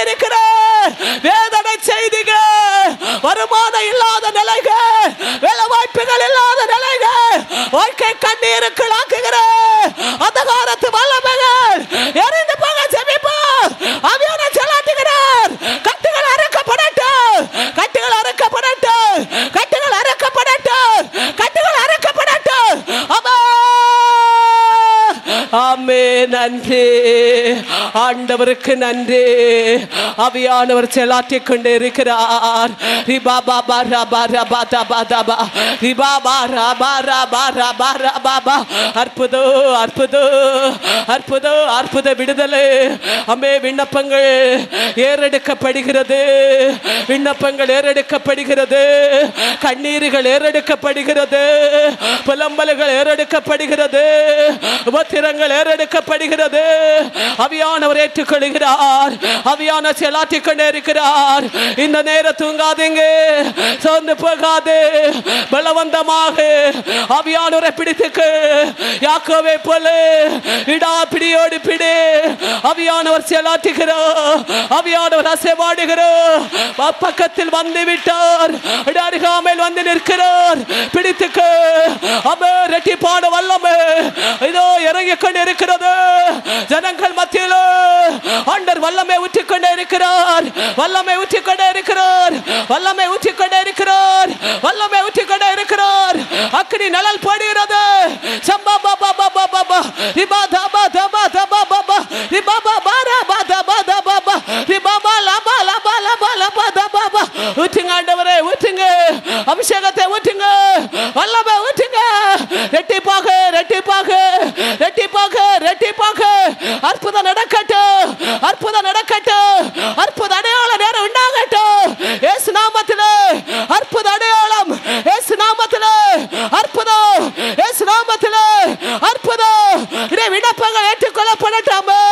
இருக்கிற வேதனை செய்திக வருமானம் இல்லாத நிலைகள் வேலை வாய்ப்புகள் இல்லாத நிலைகள் வாழ்க்கை கண்ணீருக்குள் ஆக்குகிற அந்த காலத்து வல்லமைகள் எரிந்து போக செமிப்போம் அவியான செலாட்டுகிறார் கட்டுகள் அறுக்கப்படட்டும் கட்டுகள் அறுக்கப்படட்டும் கட்டுகள் அறுக்கப்படட்டும் கட்டுகள் அறுக்கப்படட்டும் அம்மா ஆமே நன்றி ஆண்டவருக்கு நன்றி அவியானவர் செலாட்டிக் கொண்டு இருக்கிறார் ரிபா பாபா ரபா ரபா தபா தபா ரிபா பா ரபா ரபா ரபா ரபா பா அற்புதம் அற்புதம் அற்புதம் அற்புத விடுதலை அம்மே விண்ணப்பங்கள் ஏறெடுக்கப்படுகிறது விண்ணப்பங்கள் ஏறெடுக்கப்படுகிறது கண்ணீர்கள் ஏறெடுக்கப்படுகிறது புலம்பல்கள் ஏறெடுக்கப்படுகிறது உபத்திரங்கள் ஏறெடுக்கப்படுகிறது அவியானவர் ஏற்றுக்கொள்கிறார் அவியான செலாட்டிக் கொண்டே இருக்கிறார் இந்த நேரம் தூங்காதீங்க சோர்ந்து போகாது பலவந்தமாக அவியானவரை பிடித்துக்கு யாக்கோவை போல இடா பிடியோடு பிடி அவியானவர் செலாட்டுகிறார் அவியானவர் அசைவாடுகிறார் பக்கத்தில் வந்து விட்டார் அருகாமையில் வந்து நிற்கிறார் பிடித்துக்கு அமே ரெட்டிப்பாடு வல்லமே இதோ இறங்கிக் கொண்டு இருக்கிறது ஜனங்கள் மத்தியில் ஆண்டர் வல்லமை ஊற்றிக் கொண்டே இருக்கிறார் வல்லமை ஊற்றிக் கொண்டே இருக்கிறார் வல்லமை ஊற்றிக் கொண்டே இருக்கிறார் வல்லமை ஊற்றிக் கொண்டே இருக்கிறார் அக்னி நிழல் போடுகிறது சம்பா பாபா பாபா பாபா ரிபா தபா தபா தபா பாபா ரிபா பாபா ரபா தபா தபா பா ரிபா பா லபா லபா லபா லபா தபா பா ஊற்றுங்க ஆண்டவரே ஊற்றுங்க அபிஷேகத்தை ஊற்றுங்க வல்லமை ஊற்றுங்க ரெட்டிப்பாக ரெட்டிப்பாக ரெட்டிப்பாக ரெட்டிப்பாக அற்புதம் நடக்கட்டும் அற்புதம் நடக்கட்டும் அற்புத அடையாள நேரம் உண்டாகட்டும் ஏசு நாமத்திலே அற்புத அடையாளம் ஏசு நாமத்திலே அற்புதம் ஏசு நாமத்திலே அற்புதம் இதை விண்ணப்பங்கள் ஏற்றுக்கொள்ளப்படட்டாமே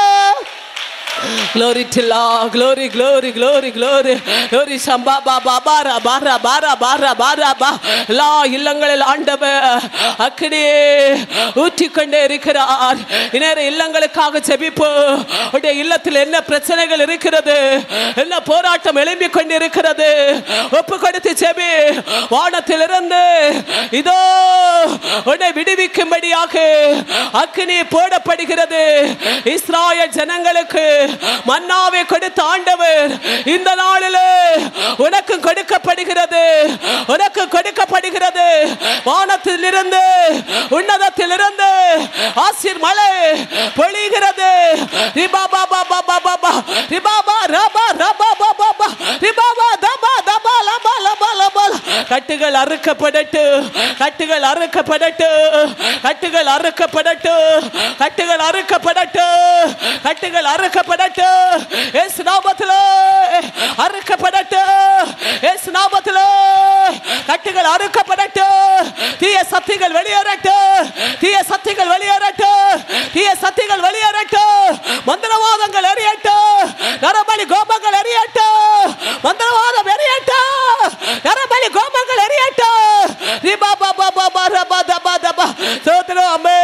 Glory to Lord, glory, glory, glory, glory, glory, சம்பா பா பா பாரா பாரா பாரா பாரா பாரா பா எல்லா இல்லங்களில் ஆண்டவர் அக்கடியே ஊற்றிக்கொண்டே இருக்கிறார் இந்நேரம் இல்லங்களுக்காக செபிப்பு உடைய இல்லத்தில் என்ன பிரச்சனைகள் இருக்கிறது என்ன போராட்டம் எழும்பிக் கொண்டு இருக்கிறது ஒப்பு கொடுத்து செபி வானத்திலிருந்து இதோ உன்னை விடுவிக்கும்படியாக அக்கினி போடப்படுகிறது இஸ்ராயல் ஜனங்களுக்கு மன்னாவை கொடுத்த ஆண்டவர் இந்த நாளில் உனக்கு கொடுக்கப்படுகிறது உனக்கு கொடுக்கப்படுகிறது வானத்திலிருந்து உன்னதத்திலிருந்து ஆசிர் மழை பொழிகிறது ரிபாபா பாபா பாபா பா ரிபாபா ரபா ரபா பாபா பா ரிபாபா தபா தபா லபா லபா லபா கட்டுகள் அறுக்கப்படட்டு கட்டுகள் அறுக்கப்படட்டு கட்டுகள் அறுக்கப்படட்டு கட்டுகள் அறுக்கப்படட்டு கட்டுகள் அறுக்கப்படட்டு இயேசு நாமத்திலே அறுக்கப்படட்டு இயேசு நாமத்திலே கட்டுகள் அறுக்கப்படட்டு தீய சக்திகள் வெளியேறட்டு தீய சக்திகள் வெளியேறட்டு தீய சக்திகள் வெளியேறட்டு மந்திரவாதங்கள் எரியட்டு நரபலி கோபங்கள் எரியட்டு மந்திரவாதம் எரியட்டு நரபலி கோபங்கள் எரியட்டு ரிபா பா பா பா பா ரபா தபா தபா சோதரம் அம்மே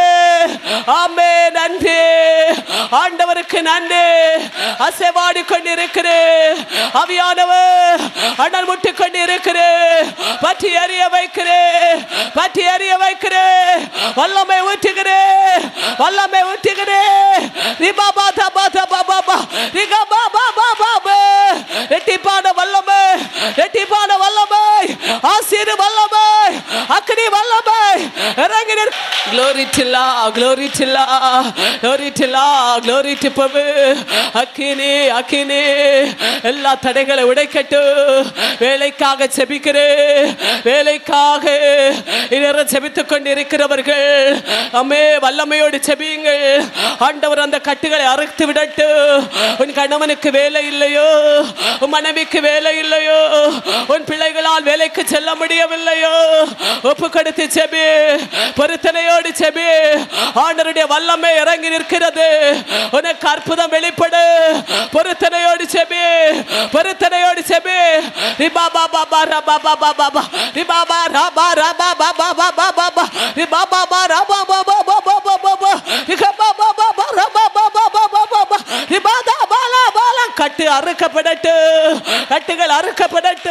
ஆமே நன்றி ஆண்டவருக்கு நன்றி அசைவாடி கொண்டிருக்கிறேன் அவியானவர் அண்ணல் முட்டி கொண்டிருக்கிறேன் பற்றி எறிய வைக்கிறேன் பற்றி எறிய வைக்கிறேன் வல்லமை ஊற்றுகிறேன் வல்லமை ஊற்றுகிறேன் ரிபா பா தபா தபா பாபா ரிகா பா பா பா பா ரெட்டிப்பான வல்லமை ரெட்டிப்பான வல்லமை ஆசீர் வல்லமை அக்னி வல்லமை இறங்கி Glory to Allah, glory to Allah, glory to Allah, glory to பவு அக்கினி அக்கினி எல்லா தடைகளை உடைக்கட்டு வேலைக்காக செபிக்கிறேன் வேலைக்காக இந்நேரம் செபித்துக் கொண்டிருக்கிறவர்கள் அம்மே வல்லமையோடு செபியுங்கள் ஆண்டவர் அந்த கட்டுகளை அறுத்து விடட்டு உன் கணவனுக்கு வேலை இல்லையோ உன் மனைவிக்கு வேலை இல்லையோ உன் பிள்ளைகளால் வேலைக்கு செல்ல முடியவில்லையோ ஒப்பு கொடுத்து செபி பொருத்தனையோடு செபி ஆண்டருடைய வல்லமை இறங்கி நிற்கிறது உனக்கு அற்புதம் வெளிப்படு பொருத்தனையோடு செபி பொருத்தனையோடு செபி ரிபா பாபா பா ரபா பாபா பாபா ரிபா பா ரபா ரபா பாபா பாபா பாபா ரிபா பாபா ரபா பாபா பாபா பாபா ரிகா பாபா பாபா ரபா பாபா பாபா பாபா ரிபா தா பாலா பாலா கட்டு கட்டு அறுக்கப்படட்டு கட்டுகள் அறுக்கப்படட்டு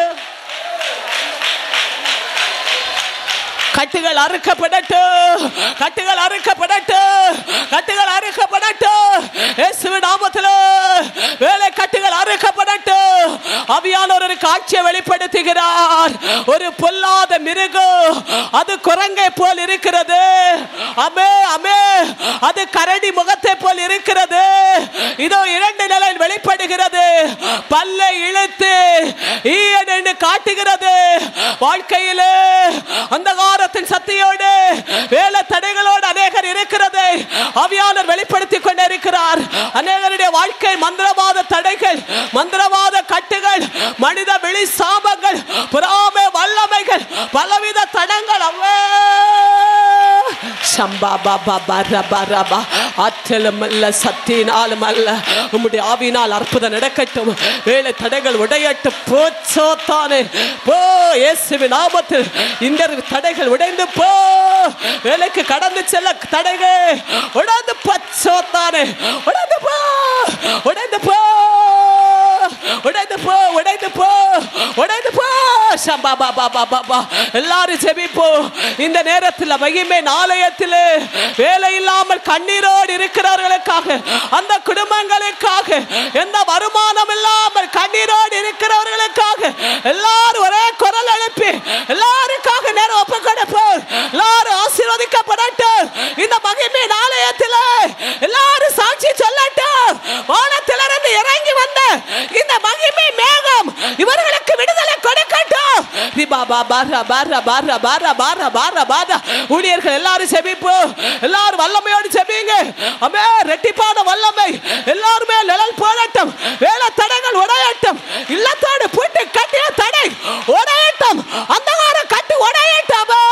கட்டுகள் அறுக்கப்படட்டு கட்டுகள் அறுக்கப்படட்டு கட்டுகள் அறுக்கப்படட்டு இயேசுவின் நாமத்தில் வேலை கட்டுகள் அறுக்கப்படட்டு அவியானவர் ஒரு காட்சியை வெளிப்படுத்துகிறார் ஒரு பொல்லாத மிருகம் அது குரங்கை போல் இருக்கிறது அமே அமே அது கரடி முகத்தை போல் இருக்கிறது இதோ இரண்டு நிலையில் வெளிப்படுகிறது பல்லை இழுத்து ஈயன் என்று காட்டுகிறது வாழ்க்கையிலே அந்தகாரத்தின் சக்தியோடு வேலை தடைகளோடு அநேகர் இருக்கிறது அவியாளர் வெளிப்படுத்திக் கொண்டே இருக்கிறார் அநேகருடைய வாழ்க்கை மந்திரவாத தடைகள் மந்திரவாத கட்டுகள் மனித வெளி சாபங்கள் புறாமை வல்லமைகள் பலவித தடங்கள் அவ்வே சம்பா பாபா பர பரபா ஆற்றலும் அல்ல சத்தியினாலும் அல்ல உம்முடைய ஆவினால் அற்புதம் நடக்கட்டும் வேலை தடைகள் உடையட்டும் போச்சோத்தானே போ இயேசுவின் நாமத்தில் இந்த தடைகள் உடைந்து போ வேலைக்கு கடந்து செல்ல தடைகள் உடைந்து பச்சோத்தானே உடைந்து போ உடைந்து போ உடைந்து போ உடைந்து போ உடைந்து போ சம்பா பாபா பாபா பா எல்லாரும் ஜெபிப்போ இந்த நேரத்தில் மகிமை நாளையத்தில் வேலை இல்லாமல் கண்ணீரோடு இருக்கிறவர்களுக்காக அந்த குடும்பங்களுக்காக எந்த வருமானம் இல்லாமல் கண்ணீரோடு இருக்கிறவர்களுக்காக எல்லாரும் ஒரே குரல் எழுப்பி எல்லாருக்காக நேரம் ஒப்பு கொடுப்போம் எல்லாரும் ஆசீர்வதிக்கப்படட்டும் இந்த மகிமை நாளையத்தில் எல்லாரும் சாட்சி சொல்லட்டும் வானத்திலிருந்து இறங்கி வந்த இந்த மகிமை மேகம் இவர்களுக்கு விடுதலை கொடுக்கட்டும் ரிபா பா பாரா பாரா பாரா பாரா பாரா பாரா பாரா ஊழியர்கள் எல்லாரும் செபிப்போம் எல்லாரும் வல்லமையோடு செபிங்க அமே ரெட்டிப்பான வல்லமை எல்லாருமே நிழல் போடட்டும் வேலை தடைகள் உடையட்டும் இல்லத்தோடு பூட்டு கட்டிய தடை உடையட்டும் அந்தகார கட்டு உடையட்டும்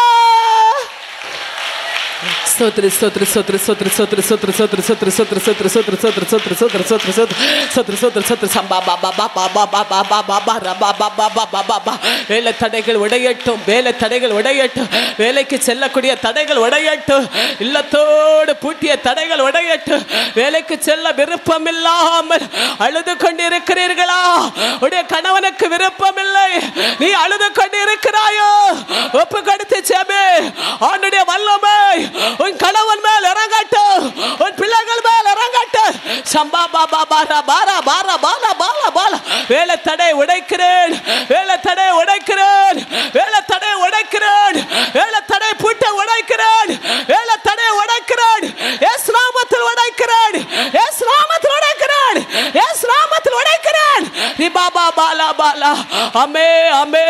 ಸ್ತೋತ್ರ ಸ್ತೋತ್ರ ಸ್ತೋತ್ರ ಸ್ತೋತ್ರ ಸ್ತೋತ್ರ ಸ್ತೋತ್ರ ಸ್ತೋತ್ರ ಸ್ತೋತ್ರ ಸ್ತೋತ್ರ ಸ್ತೋತ್ರ ಸ್ತೋತ್ರ ಸ್ತೋತ್ರ ಸ್ತೋತ್ರ ಸ್ತೋತ್ರ ಸ್ತೋತ್ರ ಸ್ತೋತ್ರ ಸ್ತೋತ್ರ ಸ್ತೋತ್ರ ಸಂಬಾ ಬಾ ಬಾ ಬಾ ಬಾ ಬಾ ಬಾ ಬಾ ಬಾ ಬಾ ರ ಬಾ ಬಾ ಬಾ ಬಾ ಬಾ ಬಾ பா வேலை தடைகள் உடையட்டும் வேலை தடைகள் உடையட்டும் வேலைக்கு செல்லக்கூடிய தடைகள் உடையட்டும் இல்லத்தோடு பூட்டிய தடைகள் உடையட்டும் வேலைக்கு செல்ல விருப்பம் இல்லாமல் அழுது கொண்டிருக்கிறீர்களா உடைய கணவனுக்கு விருப்பம் இல்லை நீ அழுது கொண்டிருக்கிறாயோ ஒப்பு கொடுத்து செபே ஆண்டுடைய வல்லமை உன் கணவன் மேல் இறங்கட்டும் உன் பிள்ளைகள் மேல் இறங்கட்டும் சம்பா பாபா பாரா பாரா பாரா பாலா பாலா பாலா வேலை தடை உடைக்கிறேன் வேலை தடை உடைக்கிறேன் வேலை தடை உடைக்கிறேன் வேலை தடை பூட்டை உடைக்கிறேன் வேலை தடை உடைக்கிறேன் எஸ் நாமத்தில் உடைக்கிறேன் எஸ் நாமத்தில் உடைக்கிறேன் எஸ் நாமத்தில் உடைக்கிறேன் ரிபாபா பாலா பாலா அமே அமே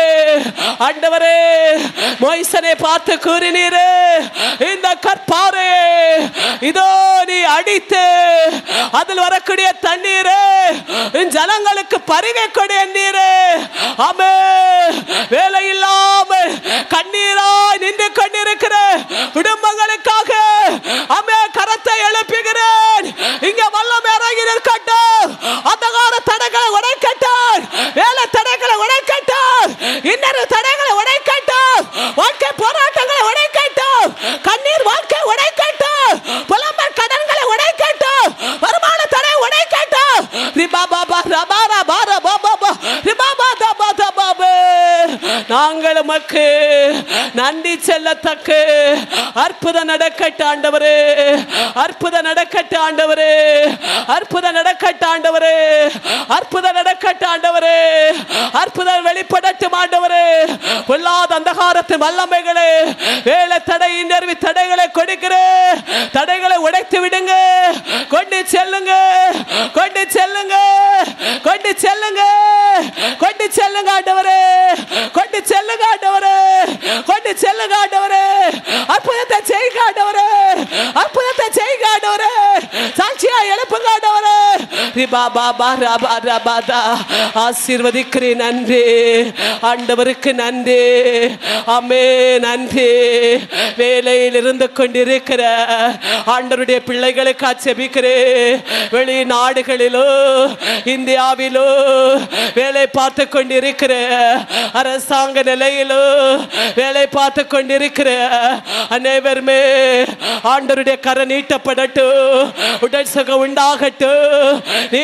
ஆண்டவரே மொய்சனை பார்த்து கூறினீரே இந்த கற்பாரே இதோ நீ அடித்து அதில் வரக்கூடிய தண்ணீரே இந்த ஜனங்களுக்கு பருகை கொடு நீரே அமே வேலை இல்லாமல் கண்ணீராய் நின்று கொண்டிருக்கிற குடும்பங்களுக்காக அமே கரத்தை எழுப்புகிறேன் இங்க வல்லம் இறங்கி நிற்கட்டும் அந்தகார தடைகளை உடைக்கட்டும் வேலை தடைகளை உடைக்கட்டும் இன்னொரு தடைகளை உடைக்கட்டும் வாழ்க்கை போராட்டங்களை உடைக்கட்டும் கண்ணீர் வாழ்க்கை உடைக்கட்டும் புலம்பல் கடன்களை உடைக்கட்டும் வருமான தடை உடைக்கட்டும் ரிபாபா ரபா ரபா ரபா பாபா ரிபாபா தபா தபாபே நாங்கள் உமக்கு நன்றி செல்லத்தக்க அற்புதம் நடக்கட்ட ஆண்டவரே அற்புதம் நடக்கட்ட ஆண்டவரே அற்புதம் நடக்கட்ட ஆண்டவரே அற்புதம் நடக்கட்ட ஆண்டவரே அற்புதம் வெளிப்படட்டும் ஆண்டவரே பொல்லாத அந்தகாரத்து வல்லமைகளே வேலை தடை இன்னர்வி தடைகளை கொடுக்கிற தடைகளை உடைத்து விடுங்க கொண்டு செல்லுங்க கொண்டு செல்லுங்க கொண்டு செல்லுங்க கொண்டு செல்லுங்க ஆண்டவரே கொண்டு செல்லுங்க ஆண்டவரே கொண்டு செல்லுங்க ஆண்டவரே அற்புதத்தை செய்யுங்க ஆண்டவரே அற்புதத்தை செய்யுங்க ஆண்டவரே சாட்சியா எழுப்புங்க ஆண்டவரே ரிபா பாபா ரபா ரபாதா ஆசீர்வதிக்கிறேன் நன்றி ஆண்டவருக்கு நன்றி அமே நன்றி வேலையில் இருந்து கொண்டிருக்கிற ஆண்டவருடைய பிள்ளைகளுக்கு செபிக்கிறேன் வெளி நாடுகளிலோ இந்தியாவிலோ வேலை பார்த்து கொண்டிருக்கிற அரசாங்க நிலையிலோ வேலை பார்த்து கொண்டிருக்கிற அனைவருமே ஆண்டவருடைய கரை நீட்டப்படட்டும் உடல் சுகம் உண்டாகட்டும் நீ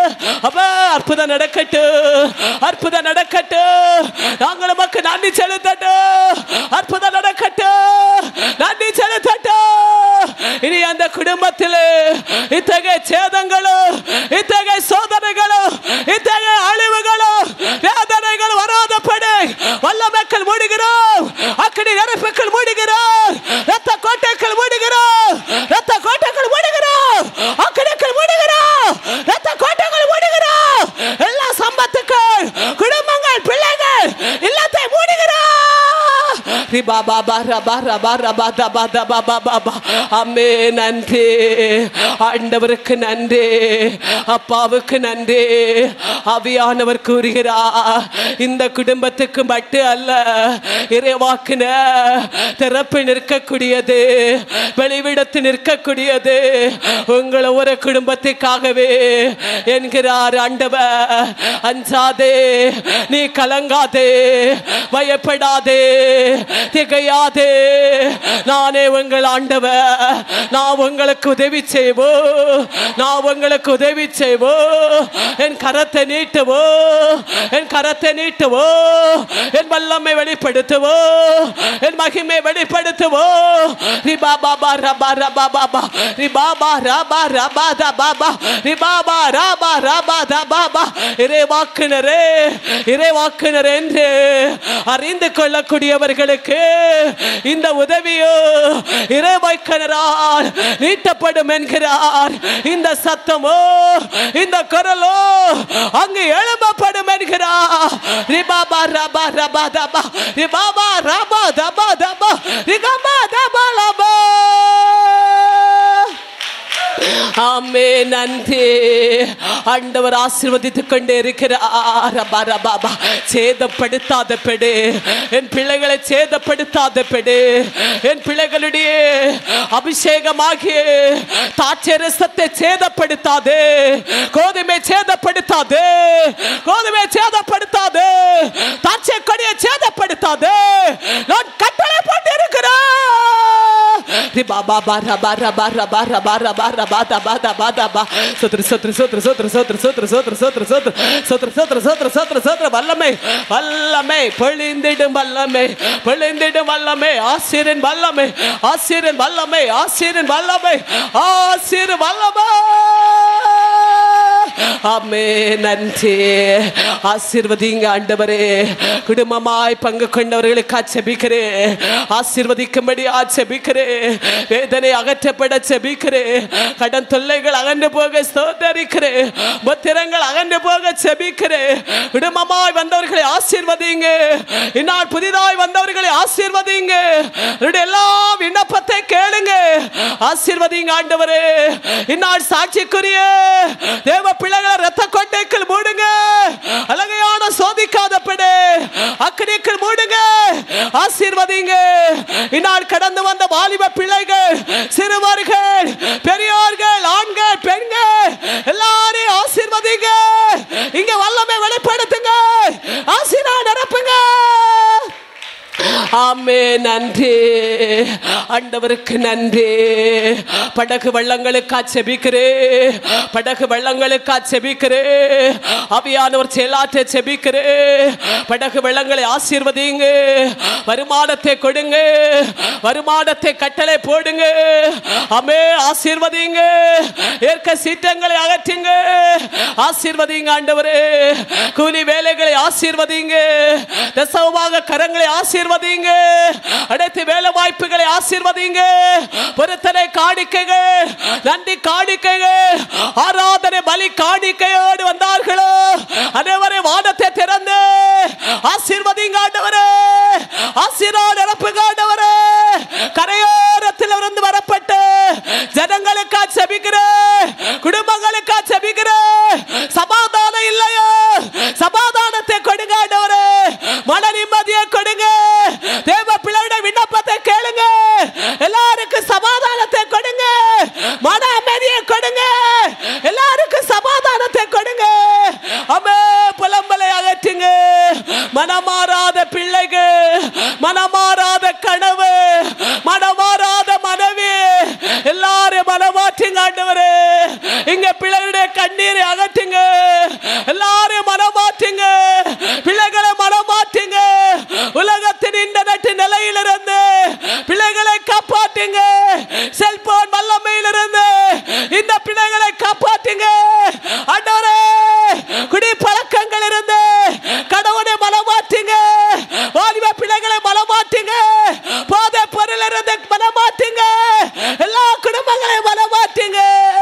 அப்பா அற்புதம் நடக்கட்டும் அற்புதம் நடக்கட்டும் நாங்கள் நமக்கு நன்றி செலுத்தட்டும் அற்புதம் நடக்கட்டும் நன்றி செலுத்தட்டும் இனி அந்த குடும்பத்தில் இத்தகைய சேதங்களும் இத்தகைய சோதனைகளும் இத்தகைய அழிவுகளும் வேதனைகள் வராதபடி வல்லமைக்கள் மூடுகிறோம் அக்கடி நெருப்புக்கள் மூடுகிறோம் ரத்த கோட்டைகள் மூடுகிறோம் ரத்த கோட்டைகள் மூடுகிறோம் அக்கடிகள் மூடுகிறோம் ரத்த கோட்டைகள் மூடுகிறோம் எல்லா சம்பத்துக்கள் குடும்பங்கள் பிள்ளைகள் இல்லத்தை மூடுகிறோம் ரிபா பாபா ரபா ரபா ரபா தபா தபா பாபா பா அம்மே நன்றி ஆண்டவருக்கு நன்றி அப்பாவுக்கு நன்றி ஆவியானவர் கூறுகிறா இந்த குடும்பத்துக்கு மட்டும் அல்ல இறைவாக்குன திறப்பு நிற்கக்கூடியது வெளிவிடத்து நிற்கக்கூடியது உங்களை ஒரு குடும்பத்துக்காகவே என்கிறார் ஆண்டவர் அஞ்சாதே நீ கலங்காதே பயப்படாதே திகையாதே நானே உங்கள் ஆண்டவர் நான் உங்களுக்கு உதவி செய்வோ நான் உங்களுக்கு உதவி செய்வோ என் கரத்தை நீட்டுவோ என் கரத்தை நீட்டுவோ என் வல்லமை வெளிப்படுத்துவோ என் மகிமை வெளிப்படுத்துவோ ரிபா பாபா ரபா ரபா பாபா ரிபா பா ரபா ரபா த பாபா ரிபா பா ரபா ரபா த பாபா இறைவாக்குனரே இறைவாக்குனர் என்று அறிந்து கொள்ளக்கூடியவர்களுக்கு இந்த உதவியோ இறைவாய்க்கனரால் நீட்டப்படும் என்கிறார் இந்த சத்தமோ இந்த குரலோ அங்கு எழுப்பப்படும் என்கிறார் ரிபாபா ரபா ரபா தபா ரிபாபா ரபா தபா தபா ரிகபா தபா லபா ஆமே நன்றி ஆண்டவர் ஆசீர்வதித்துக் கொண்டே இருக்கிறார் ரபா ரபா பா. சேதப்படுத்தாத பெடு என் பிள்ளைகளை சேதப்படுத்தாத பெடு என் பிள்ளைகளுடைய அபிஷேகமாகிய தாட்சரசத்தை சேதப்படுத்தாது கோதுமை சேதப்படுத்தாது கோதுமை சேதப்படுத்தாது தாட்சை கொடியை சேதப்படுத்தாது நான் கட்டளை போட்டு இருக்கிறேன் ரிபா பாபா ரபா ரபா ரபா ரபா ரபா ரபா தபா தபா தபா சோத்ரு சோத்ரு சோத்ரு சோத்ரு சோத்ரு சோத்ரு சோத்ரு சோத்ரு சோத்ரு சோத்ரு சோத்ரு சோத்ரு சோத்ரு சோத்ரு வல்லமை வல்லமை பொழிந்திடும் வல்லமை பொழிந்திடும் வல்லமை ஆசிரியன் வல்லமை ஆசிரியன் வல்லமை ஆசிரியன் வல்லமை ஆசிரியர் வல்லமை ஆமே நன்றி ஆசீர்வதிங்க ஆண்டவரே குடும்பமாய் பங்கு கொண்டவர்களுக்கு ஆச்சபிக்கிறேன் ஆசீர்வதிக்கும்படி ஆச்சபிக்கிறேன் வேதனை அகற்றப்பட செபிக்கிறேன் கடன் தொல்லைகள் அகன்று போக ஸ்தோத்தரிக்கிறேன் பத்திரங்கள் அகன்று போக செபிக்கிறேன் குடும்பமாய் வந்தவர்களை ஆசீர்வதிங்க இந்நாள் புதிதாய் வந்தவர்களை ஆசீர்வதிங்க என்னுடைய எல்லா விண்ணப்பத்தை கேளுங்க ஆசீர்வதிங்க ஆண்டவரே இந்நாள் சாட்சிக்குரிய தேவ பிள்ளைகளை ரத்த கொட்டைக்குள் மூடுங்க அழகையான சோதிக்காதப்படு அக்கடிக்குள் மூடுங்க ஆசீர்வதிங்க இந்நாள் கடந்து வந்த வாலிப பிள்ளைகள் சிறுவர்கள் பெரியோர்கள் ஆண்கள் பெண்கள் எல்லாரையும் ஆசீர்வதிங்க இங்க வல்லமை வெளிப்படுத்துங்க ஆசீர்வாத நிரப்புங்க ஆமே நன்றி ஆண்டவருக்கு நன்றி படகு வள்ளங்களுக்கு செபிக்கிறே படகு வள்ளங்களுக்கு செபிக்கிறே அவியானவர் செயலாற்ற செபிக்கிறே படகு வெள்ளங்களை ஆசீர்வதிங்க வருமானத்தை கொடுங்க வருமானத்தை கட்டளை போடுங்க அமே ஆசீர்வதிங்க ஏற்க சீட்டங்களை அகற்றுங்க ஆசீர்வதிங்க ஆண்டவரே கூலி வேலைகளை ஆசீர்வதிங்க தசவமாக கரங்களை ஆசீர்வதிங்க அனைத்து வேலை வாய்ப்புகளை ஆசீர்வதிங்க பொருத்தனை காணிக்கைகள் நன்றி காணிக்கைகள் ஆராதனை பலி காணிக்கையோடு வந்தார்களோ அனைவரை வானத்தை திறந்து ஆசீர்வதிங்க ஆண்டவரே ஆசீர்வாத நிரப்புங்க ஆண்டவரே கரையோரத்தில் இருந்து வரப்பட்டு ஜனங்களுக்கா செபிக்கிறேன் குடும்பங்களுக்கா செபிக்கிறேன் சமாதானம் இல்லையோ சமாதானத்தை கொடுங்க ஆண்டவரே மன நிம்மதியை கொடுங்க தேவ பிள்ளையோட விண்ணப்பத்தை கேளுங்க எல்லாருக்கும் சமாதானத்தை கொடுங்க மன அமைதியை கொடுங்க எல்லாருக்கும் சமாதானத்தை கொடுங்க செல்போன் வல்லமையிலிருந்து இந்த பிள்ளைகளை காப்பாற்றுங்க ஆண்டவரே குடி பழக்கங்கள் இருந்து கடவுளை மலமாற்றுங்க வாலிப பிள்ளைகளை மலமாற்றுங்க போதை பொருள் இருந்து மலமாற்றுங்க எல்லா குடும்பங்களையும் மலமாற்றுங்க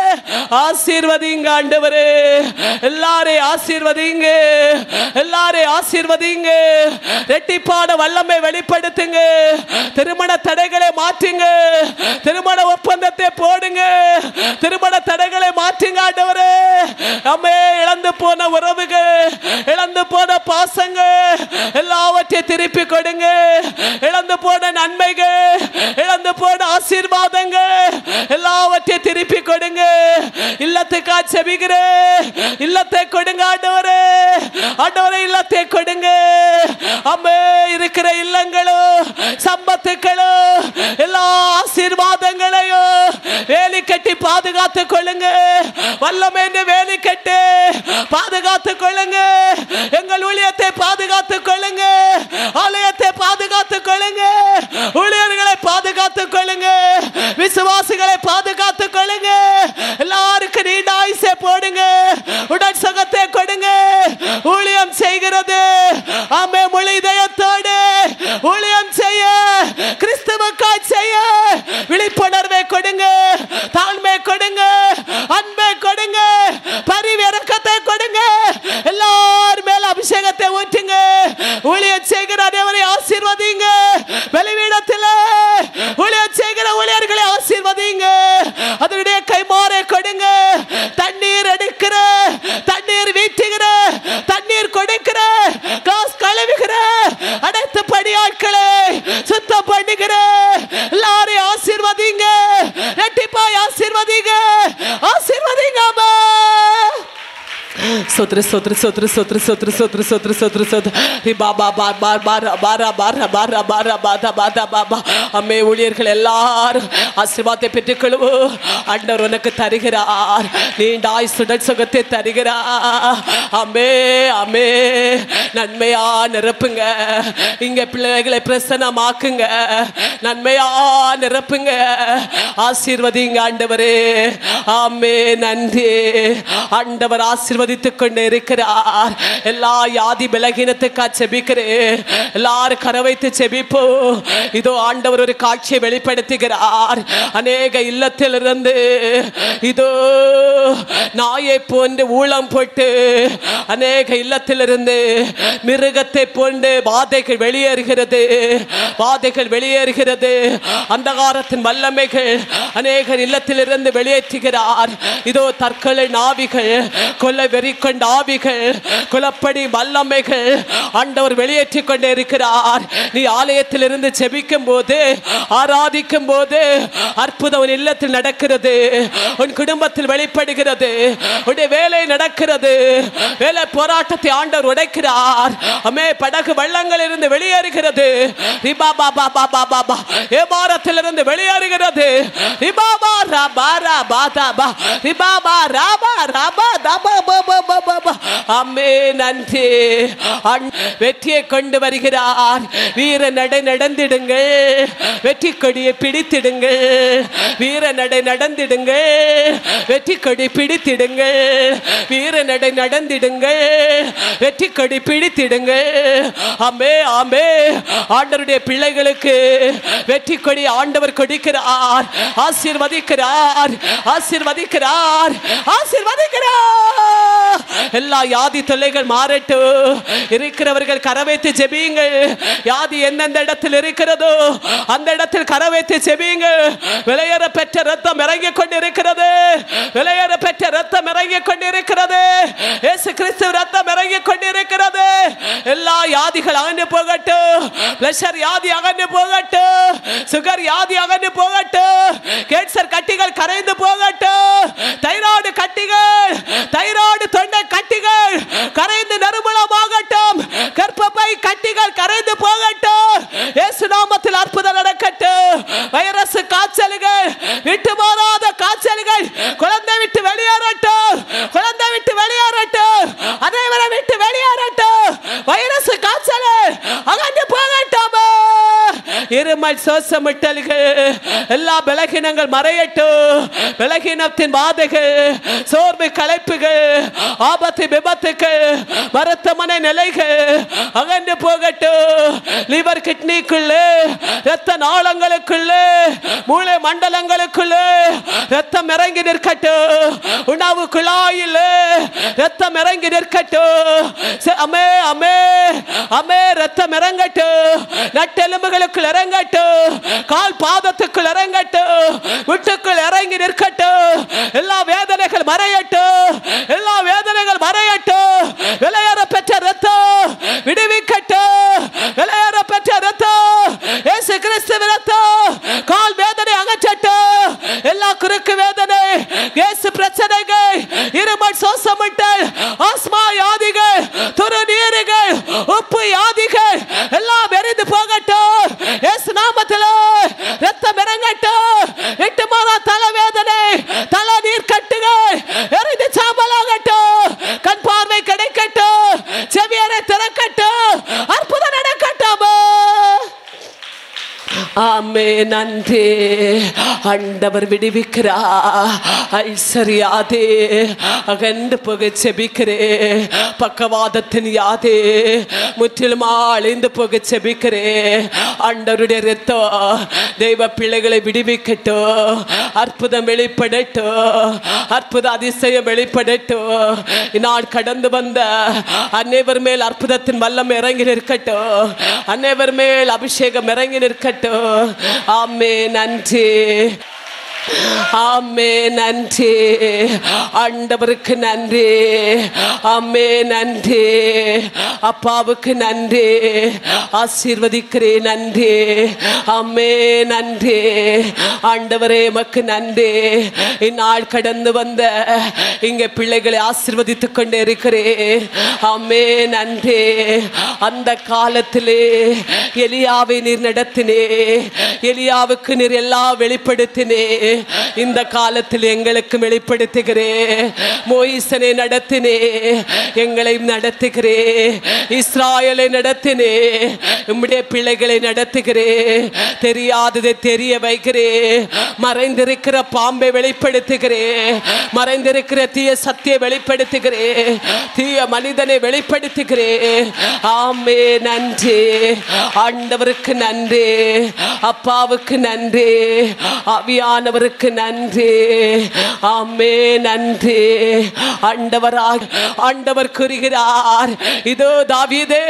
ஆசீர்வதிங்க ஆண்டவரே எல்லாரையும் ஆசீர்வதிங்க எல்லாரையும் ஆசீர்வதிங்க ரெட்டிப்பான வல்லமை வெளிப்படுத்துங்க திருமண தடைகளை மாற்றுங்க திருமண ஒப்பந்தத்தை போடுங்க திருமண தடைகளை மாற்றுங்க ஆண்டவரே அம்மே இழந்து போன உறவுகள் இழந்து போன பாசங்க எல்லாவற்றையும் திருப்பி கொடுங்க இழந்து போன நன்மைகள் இழந்து போன ஆசீர்வாதங்கள் எல்லாவற்றையும் திருப்பி கொடுங்க இல்லத்துக்கா செபிக்கிற இல்லத்தை கொடுங்க ஆண்டவரே ஆண்டவரே இல்லத்தை கொடுங்க அம்மே இருக்கிற இல்லங்களும் சம்பத்துக்களும் எல்லா ஆசீர்வாதங்களையும் வேலி கட்டி பாதுகாத்து கொள்ளுங்க வல்லமைன்னு வேலி கட்டி பாதுகாத்து கொள்ளுங்க எங்கள் ஊழியத்தை பாதுகாத்து கொள்ளுங்க ஆலயத்தை பாதுகாத்து கொள்ளுங்க ஊழியர்களை பாதுகாத்து கொள்ளுங்க விசுவாசிகளை பாதுகாத்து கொள்ளுங்க எல்லாருக்கும் நீண்ட ஆயுசை போடுங்க உடல் சுகத்தை கொடுங்க ஊழியம் செய்கிறது ஆமே முழு இதயத்தோடு ஊழியம் செய்ய கிறிஸ்துவுக்காய் செய்ய விழிப்புணர்வை கொடுங்க தாழ்மை கொடுங்க அன்பை கொடுங்க பரிவிறக்கத்தை கொடுங்க எல்லார் மேல அபிஷேகத்தை ஊற்றுங்க ஊழியம் செய்கிற அனைவரை ஆசீர்வதிங்க வெளிவீடத்தில் ஊழியம் செய்கிற ஊழியர்களை ஆசீர்வதிங்க அதனுடைய கைமாறை கொடுங்க தண்ணீர் எடுக்கிற தண்ணீர் வீட்டுகிற தண்ணீர் கொடுக்கிற காசு கழுவுகிற அனைத்து பணியாட்களை சுத்தம் பண்ணுகிற எல்லாரையும் ஆசீர்வதிங்க ரெட்டிப்பாய் ஆசீர்வதிங்க ஆசீர்வதிங்க அம்மா சோத்ரு சோத்ரு சோத்ரு சோத்ரு சோத்ரு சோத்ரு சோத்ரு சோத்ரு சோத்ரு ஹி பாபா பார் பார் பார் பாரா பாரா பாரா பாரா பாதா பாதா பாபா அம்மே ஊழியர்கள் எல்லாரும் ஆசீர்வாதத்தை பெற்றுக்கொள்வோம் ஆண்டவர் உனக்கு தருகிறார் நீண்ட ஆயுசுடன் சுகத்தை தருகிறார் அம்மே அம்மே நன்மையா நிரப்புங்க இங்க பிள்ளைகளை பிரசனமாக்குங்க நன்மையா நிரப்புங்க ஆசீர்வதிங்க ஆண்டவரே ஆமே நன்றி ஆண்டவர் ஆசீர்வதித்துக் கொண்டு இருக்கிறார் எல்லா யாதி பலகீனத்துக்கா செபிக்கிறேன் எல்லாரும் கரை வைத்து செபிப்போ இதோ ஆண்டவர் ஒரு காட்சியை வெளிப்படுத்துகிறார் அநேக இல்லத்திலிருந்து இதோ நாயை போன்று ஊளம் போட்டு அநேக இல்லத்திலிருந்து மிருகத்தை போன்று வாதைகள் வெளியேறுகிறது வாதைகள் வெளியேறுகிறது அந்தகாரத்தின் வல்லமைகள் அநேகர் இல்லத்திலிருந்து வெளியேற்றுகிறார் இதோ தற்கொலை நாவிகள் கொலை வெறி கொண்ட ஆவிகள் குலப்படி வல்லமைகள் ஆண்டவர் வெளியேற்றி கொண்டே இருக்கிறார் நீ ஆலயத்திலிருந்து செபிக்கும் போது ஆராதிக்கும் போது அற்புதம் உன் இல்லத்தில் நடக்கிறது உன் குடும்பத்தில் வெளிப்படுகிறது உன்னுடைய வேலை நடக்கிறது வேலை போராட்டத்தை ஆண்டவர் உடைக்கிறார் அமே படகு வெள்ளங்கள் இருந்து வெளியேறுகிறது ரிபா பாபா பாபா பாபா ஏமாரத்திலிருந்து வெளியேறுகிறது ரிபாபா ராபா ராபா தாபா ரிபாபா ராபா ராபா தாபா பாபா பாபா பா அம்மே நன்றி அன்- வெற்றியை கொண்டு வருகிறார் வீர நடை நடந்திடுங்கள் வெற்றி கொடியை பிடித்திடுங்கள் வீர நடை நடந்திடுங்கள் வெற்றி கொடி பிடித்திடுங்கள் வீர நடை நடந்திடுங்கள் வெற்றி கொடி பிடித்திடுங்கள் ஆமே ஆமே ஆண்டவருடைய பிள்ளைகளுக்கு வெற்றி கொடி ஆண்டவர் கொடுக்கிறார் ஆசீர்வதிக்கிறார் ஆசீர்வதிக்கிறார் ஆசீர்வதிக்கிறார் எல்லா யாதி தொல்லைகள் மாறட்டும் இருக்கிறவர்கள் கரை வைத்து ஜெபியுங்கள் யாதி எந்தெந்த இடத்தில் இருக்கிறதோ அந்த இடத்தில் கரை வைத்து ஜெபியுங்கள் விலையேற பெற்ற ரத்தம் இறங்கிக் கொண்டிருக்கிறது விலையேற பெற்ற ரத்தம் இறங்கிக் கொண்டிருக்கிறது இயேசு கிறிஸ்து ரத்தம் இறங்கிக் கொண்டிருக்கிறது எல்லா யாதிகள் அகன்று போகட்டும் பிரஷர் யாதி அகன்று போகட்டும் சுகர் யாதி அகன்று போகட்டும் கேன்சர் கட்டிகள் கரைந்து போகட்டும் தைராய்டு கட்டிகள் தைராய்டு தொண்டை கட்டிகள் கரைந்து நறுமணமாகட்டும் கர்ப்பப்பை கட்டிகள் கரைந்து போகட்டும் இயேசு நாமத்தில் அற்புதம் நடக்கட்டும் வைரஸ் காய்ச்சல்கள் விட்டு மாறாத காய்ச்சல்கள் குழந்தை விட்டு வெளியேறட்டும் குழந்தை விட்டு வெளியேறட்டும் அனைவரை விட்டு வெளியேறட்டும் வைரஸ் காய்ச்சல் அகன்று போகட்டும் இருமல் இருமல் சோசமிட்டல்கள் எல்லா பலகீனங்கள் மறையட்டும் பலகீனத்தின் பாதைகள் சோர்வு களைப்புகள் ஆபத்து விபத்துக்கள் மருத்துவமனை நிலைகள் அகன்று போகட்டும் லிவர் கிட்னிக்குள்ளே ரத்த நாளங்களுக்குள்ளே மூளை மண்டலங்களுக்குள்ளே ரத்தம் இறங்கி நிற்கட்டும் உணவு குழாயில் ரத்தம் இறங்கி நிற்கட்டும் ச- அமே அமே அமே ரத்தம் இறங்கட்டும் நட்டெலும்புகளுக்குள் இறங்கட்டும் கால் பாதத்துக்குள் இறங்கட்டும் விட்டுக்குள் இறங்கி நிற்கட்டும் எல்லா வேதனைகள் மறையட்டும் எல்லா வேதனைகள் மறையட்டும் விலையேற பெற்ற ரத்தம் விடுவிக்கட்டும் விலையேற பெற்ற ரத்தம் இயேசு கிறிஸ்து ரத்தம் கால் வேதனை அகற்றட்டும் எல்லா குறுக்கு வேதனை இயேசு பிரச்சனைகள் இருமல் சோசமிட்டல் ஆஸ்மா யாதிகள் துரு நீருகள் உப்பு யாதிகள் எல்லாம் எரிந்து போகட்டும் இயேசு நாமத்தில் ரத்தம் இறங்கட்டும் எட்டு மாதம் தலைவேதனை தலை நீர் கட்டுகள் எரிந்து சாம்பலாகட்டும் கண் பார்வை கிடைக்கட்டும் செவியரை திறக்கட்டும் அற்புதம் நடக்கட்டும் ஆமே நன்றி ஆண்டவர் விடுவிக்கிறா அல்சர் யாதே அகண்டு போக செபிக்கிறே பக்கவாதத்தின் யாதே முற்றிலும் அழிந்து போக செபிக்கிறே ஆண்டவருடைய ரத்தம் தெய்வ பிள்ளைகளை விடுவிக்கட்டும் அற்புதம் வெளிப்படட்டும் அற்புத அதிசயம் வெளிப்படட்டும் இந்நாள் கடந்து வந்த அனைவர் மேல் அற்புதத்தின் வல்லம் இறங்கி நிற்கட்டும் அனைவர் மேல் அபிஷேகம் இறங்கி நிற்கட்டும் ஆமே நன்றி ஆமே நன்றி ஆண்டவருக்கு நன்றி ஆமே நன்றி அப்பாவுக்கு நன்றி ஆசீர்வதிக்கிறேன் நன்றி ஆமே நன்றி ஆண்டவரே மக்கு நன்றி இந்நாள் கடந்து வந்த இங்க பிள்ளைகளை ஆசீர்வதித்துக் கொண்டே இருக்கிறேன் ஆமே நன்றி அந்த காலத்திலே எலியாவை நீர் நடத்தினே எலியாவுக்கு நீர் எல்லாம் வெளிப்படுத்தினே இந்த காலத்தில் எங்களுக்கு வெளிப்படுத்துகிறே மோயிசனை நடத்தினே எங்களை நடத்துகிறே இஸ்ராயலை நடத்தினே உம்முடைய பிள்ளைகளை நடத்துகிறே தெரியாததை தெரிய வைக்கிறே மறைந்திருக்கிற பாம்பை வெளிப்படுத்துகிறே மறைந்திருக்கிற தீய சத்தியை வெளிப்படுத்துகிறே தீய மனிதனை வெளிப்படுத்துகிறே ஆமே நன்றி ஆண்டவருக்கு நன்றி அப்பாவுக்கு நன்றி ஆவியானவருக்கு நன்றி ஆமே நன்றி ஆண்டவராக ஆண்டவர் கூறுகிறார் இதோ தாவீதே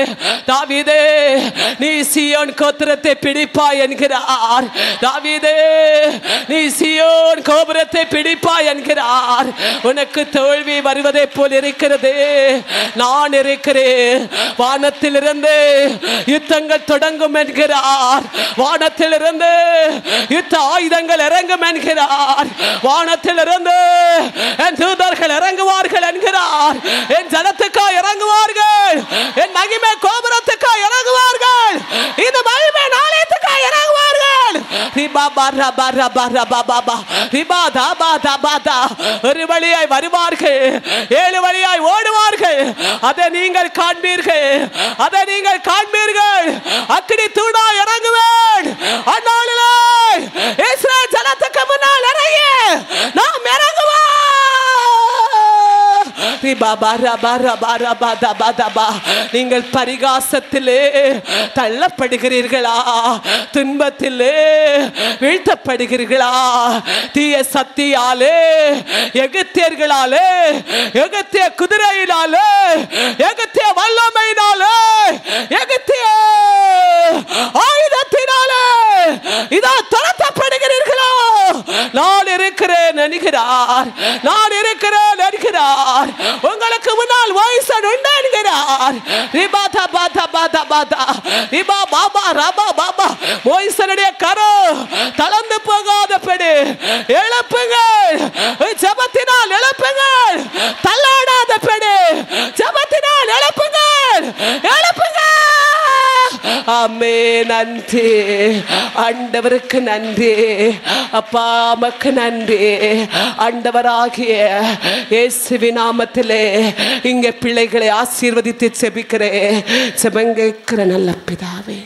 தாவீதே நீ சியோன் கோத்திரத்தை பிடிப்பாய் என்கிறார் தாவீதே நீ சியோன் கோபுரத்தை பிடிப்பாய் என்கிறார் உனக்கு தோல்வி வருவதை போல் இருக்கிறது நான் இருக்கிறேன் வானத்திலிருந்து யுத்தங்கள் தொடங்கும் என்கிறார் வானத்திலிருந்து யுத்த ஆயுதங்கள் இறங்கும் என்கிறார் வானத்திலிருந்து என் தூதர்கள் இறங்குவார்கள் என்கிறார் என் ஜனத்துக்கா இறங்குவார்கள் என் மகிமை கோபுரத்துக்கா இறங்குவார்கள் இந்த மகிமை நாளையத்துக்கா இறங்குவார்கள் ரிபா பாரா பாரா பாரா பாபா பா ரிபா தா பா தா பா தா ஒரு வழியாய் வருவார்கள் ஏழு வழியாய் ஓடுவார்கள் அதை நீங்கள் காண்பீர்கள் அதை நீங்கள் காண்பீர்கள் அக்கினி தூணா இறங்குவேன் அந்நாளிலே இஸ்ரேல் ஜனத்துக்கு முன்னால் இறங்கி நாம் இறங்குவோம் ரிபா பாரா பாரா பாரா பாதா பாதா பா நீங்கள் பரிகாசத்திலே தள்ளப்படுகிறீர்களா துன்பத்திலே வீழ்த்தப்படுகிறீர்களா தீய சக்தியாலே எகிப்தியர்களாலே எகிப்திய குதிரையினாலே எகிப்திய வல்லமையினாலே எகிப்திய ஆயுதத்தினாலே இதோ துரத்தப்படுகிறீர்களோ நான் இருக்கிறேன் என்கிறார் நான் இருக்கிறேன் என்கிறார் உங்களுக்கு முன்னால் வயசன் உண்டு என்கிறார் ரிபா தபா தபா தபா தா ரிபா பாபா ரபா பாபா மோய்சனுடைய கரோ தளர்ந்து போகாதபடி எழுப்புங்கள் ஜபத்தினால் எழுப்புங்கள் தள்ளாடாதபடி ஜபத்தினால் எழுப்புங்கள் எழுப்புங்கள் அம்மே நன்றி ஆண்டவருக்கு நன்றி அப்பா மக்கு நன்றி ஆண்டவராகிய இயேசுவி நாமத்திலே இங்க பிள்ளைகளை ஆசீர்வதித்து செபிக்கிறேன் செபங்கிற நல்ல பிதாவே